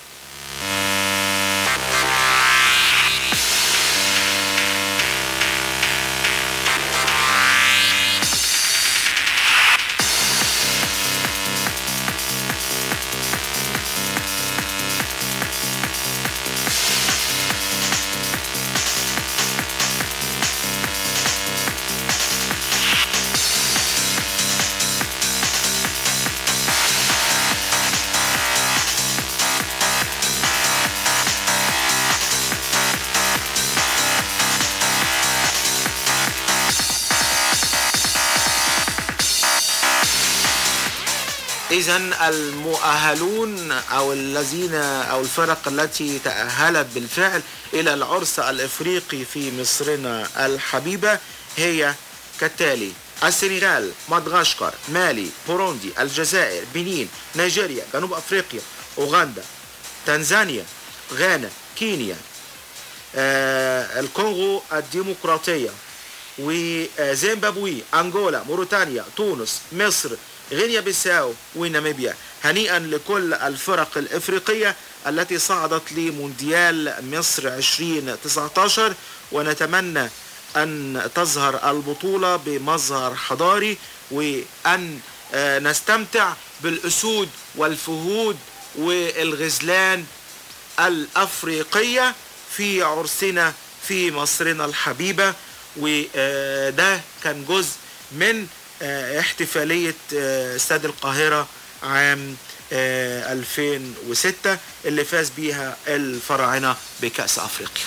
إذا المؤهلون أو الذين أو الفرق التي تأهلت بالفعل إلى العرس الإفريقي في مصرنا الحبيبة هي كالتالي السنغال مدغشقر مالي بوروندي الجزائر بنين نيجيريا جنوب أفريقيا أوغندا تنزانيا غانا كينيا آه الكونغو الديمقراطية وزيمبابوي أنغولا موريتانيا تونس مصر غينيا بيساو وناميبيا هنيئا لكل الفرق الإفريقية التي صعدت لمونديال مصر 2019 ونتمنى أن تظهر البطولة بمظهر حضاري وأن آه، نستمتع بالأسود والفهود والغزلان الأفريقية في عرسنا في مصرنا الحبيبة وده كان جزء من آه، احتفالية آه، استاد القاهرة عام آه، 2006 اللي فاز بيها الفراعنة بكأس أفريقيا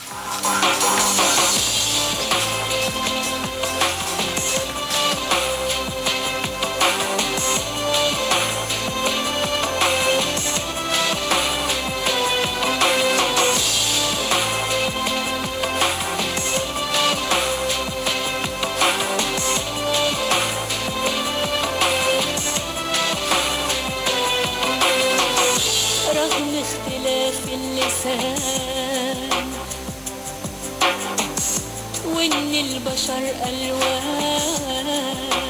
رغم اختلاف اللسان وان البشر الوان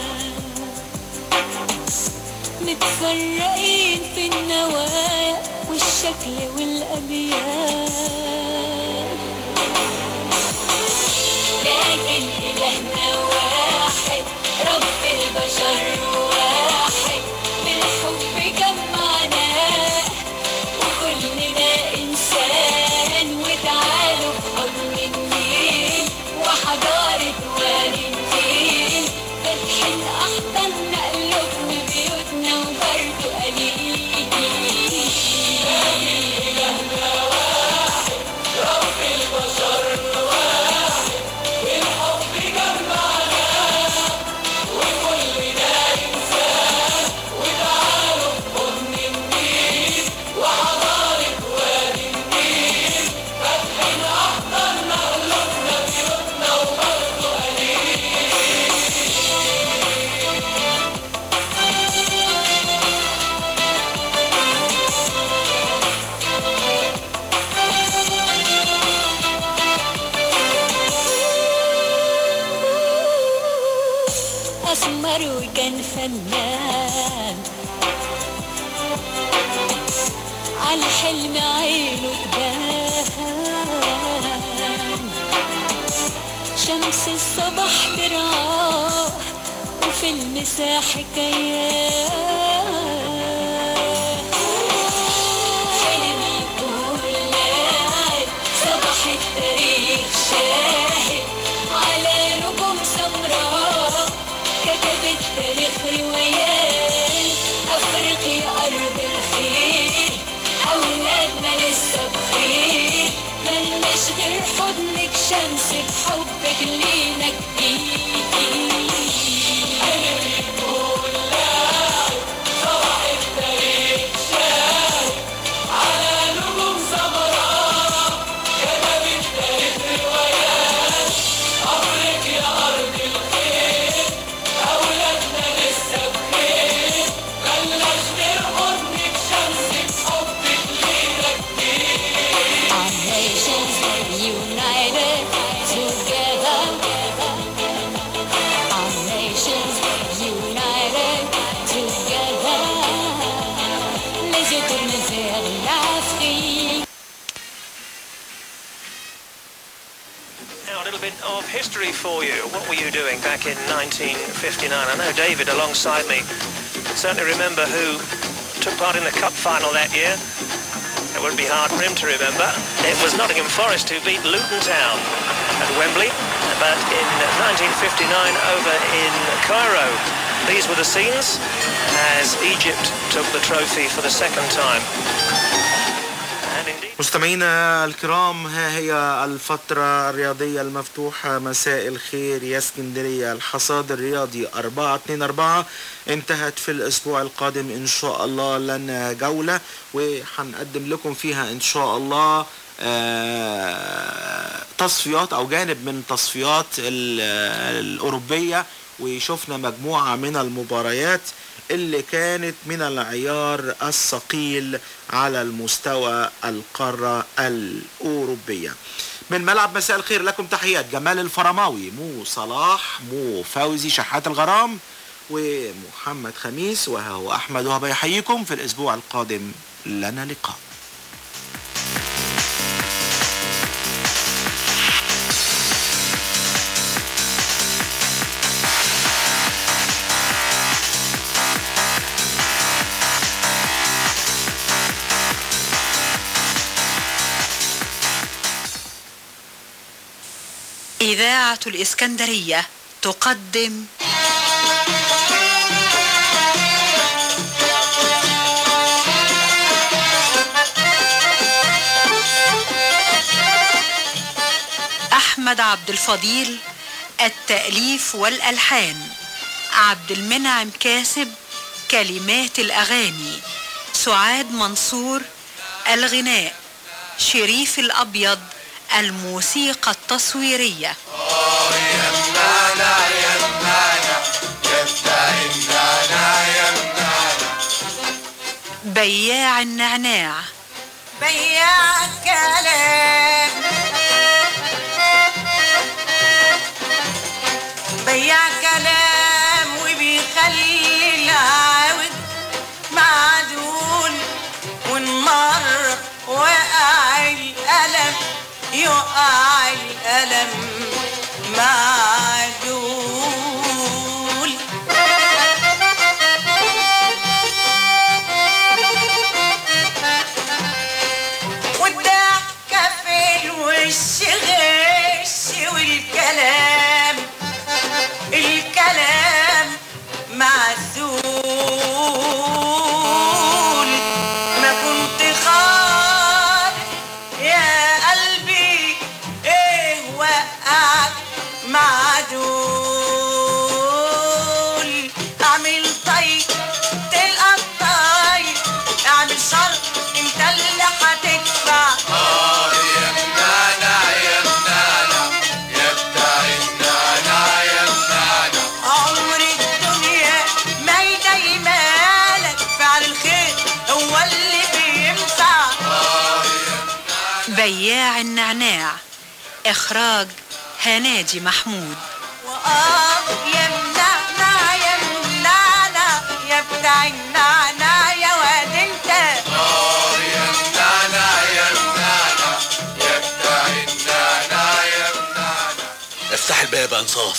متفرقين في النوايا والشكل والابيان لكن الهنا واحد رب البشر واحد بالحب جمعناه وكلنا إنسان وتعالوا في حضن النيل وحضارة وادي النيل فاتحين أحضاننا قلوبنا بيوتنا وبرضه قليل رب البشر واحد بالحب جمعنا وكلنا إنسان وتعالوا في حضن النيل وحضارة وادي النيل فاتحين أحضاننا قلوبنا بيوتنا وبرضه قليل أسمر وكان فنان عالحلم عينه تبان شمس الصبح ترعاه وفي المساح حكايات حلم يكون لاعب صبح التاريخ شاهد على نجوم سمراء كتب التاريخ روايات أفريقيا أرض الخير أولادنا لسه بخير ملناش غير حضنك شمس بحبك لينا كتير صباح التاريخ شاهد على نجوم سمراء كتب التاريخ روايات أفريقيا أرض الخير أولادنا لسه بخير ملناش غير حضنك شمسك حبك لينا كتير Our nations united together Our nations united together Les yeux tournés vers l'Afrique Now, a little bit of history for you. What were you doing back in 1959? I know David alongside me can certainly remember who took part in the cup final that year. It would be hard for him to remember. It was Nottingham Forest who beat Luton Town at Wembley. But in 1959 over in Cairo, these were the scenes as Egypt took the trophy for the second time. مستمعينا الكرام ها هي الفترة الرياضية المفتوحة مساء الخير يا اسكندرية الحصاد الرياضي 424 انتهت في الأسبوع القادم إن شاء الله لنا جولة وهنقدم لكم فيها إن شاء الله آه، تصفيات أو جانب من تصفيات ال- الأوروبية وشفنا مجموعة من المباريات اللي كانت من العيار الثقيل على المستوى القارة الأوروبية من ملعب مساء الخير لكم تحيات جمال الفرماوي مو صلاح مو فوزي شحات الغرام ومحمد خميس وهو أحمد وهو يحييكم في الأسبوع القادم لنا لقاء إذاعة الإسكندرية تقدم محمد عبد الفضيل التأليف والألحان عبد المنعم كاسب كلمات الأغاني سعاد منصور الغناء شريف الأبيض الموسيقى التصويرية يمنانا يمنانا يفتح النانا يمنانا بياع النعناع بياع كلام بياع كلام وبيخلي العاود معدول والنار وقع القلم يقع القلم معدول والضحكة في الوش غش والكلام الكلام معزول ما كنت خالص يا قلبي ايه وقعك معدول اعمل طيب تلقى الطيب اعمل شر انت اللي هتدفع آه يمنانا يمنانا يفتح النانا يمنانا عمر الدنيا ما يدايمالك فعل الخير هو اللي بينفع بياع النعناع إخراج هناجي محمود وآه يمنعنا يمنعنا يا بتاع النعناع يا واد انت آه يمنانا يمنانا يفتح النانا يمنانا افتح الباب يا انصاف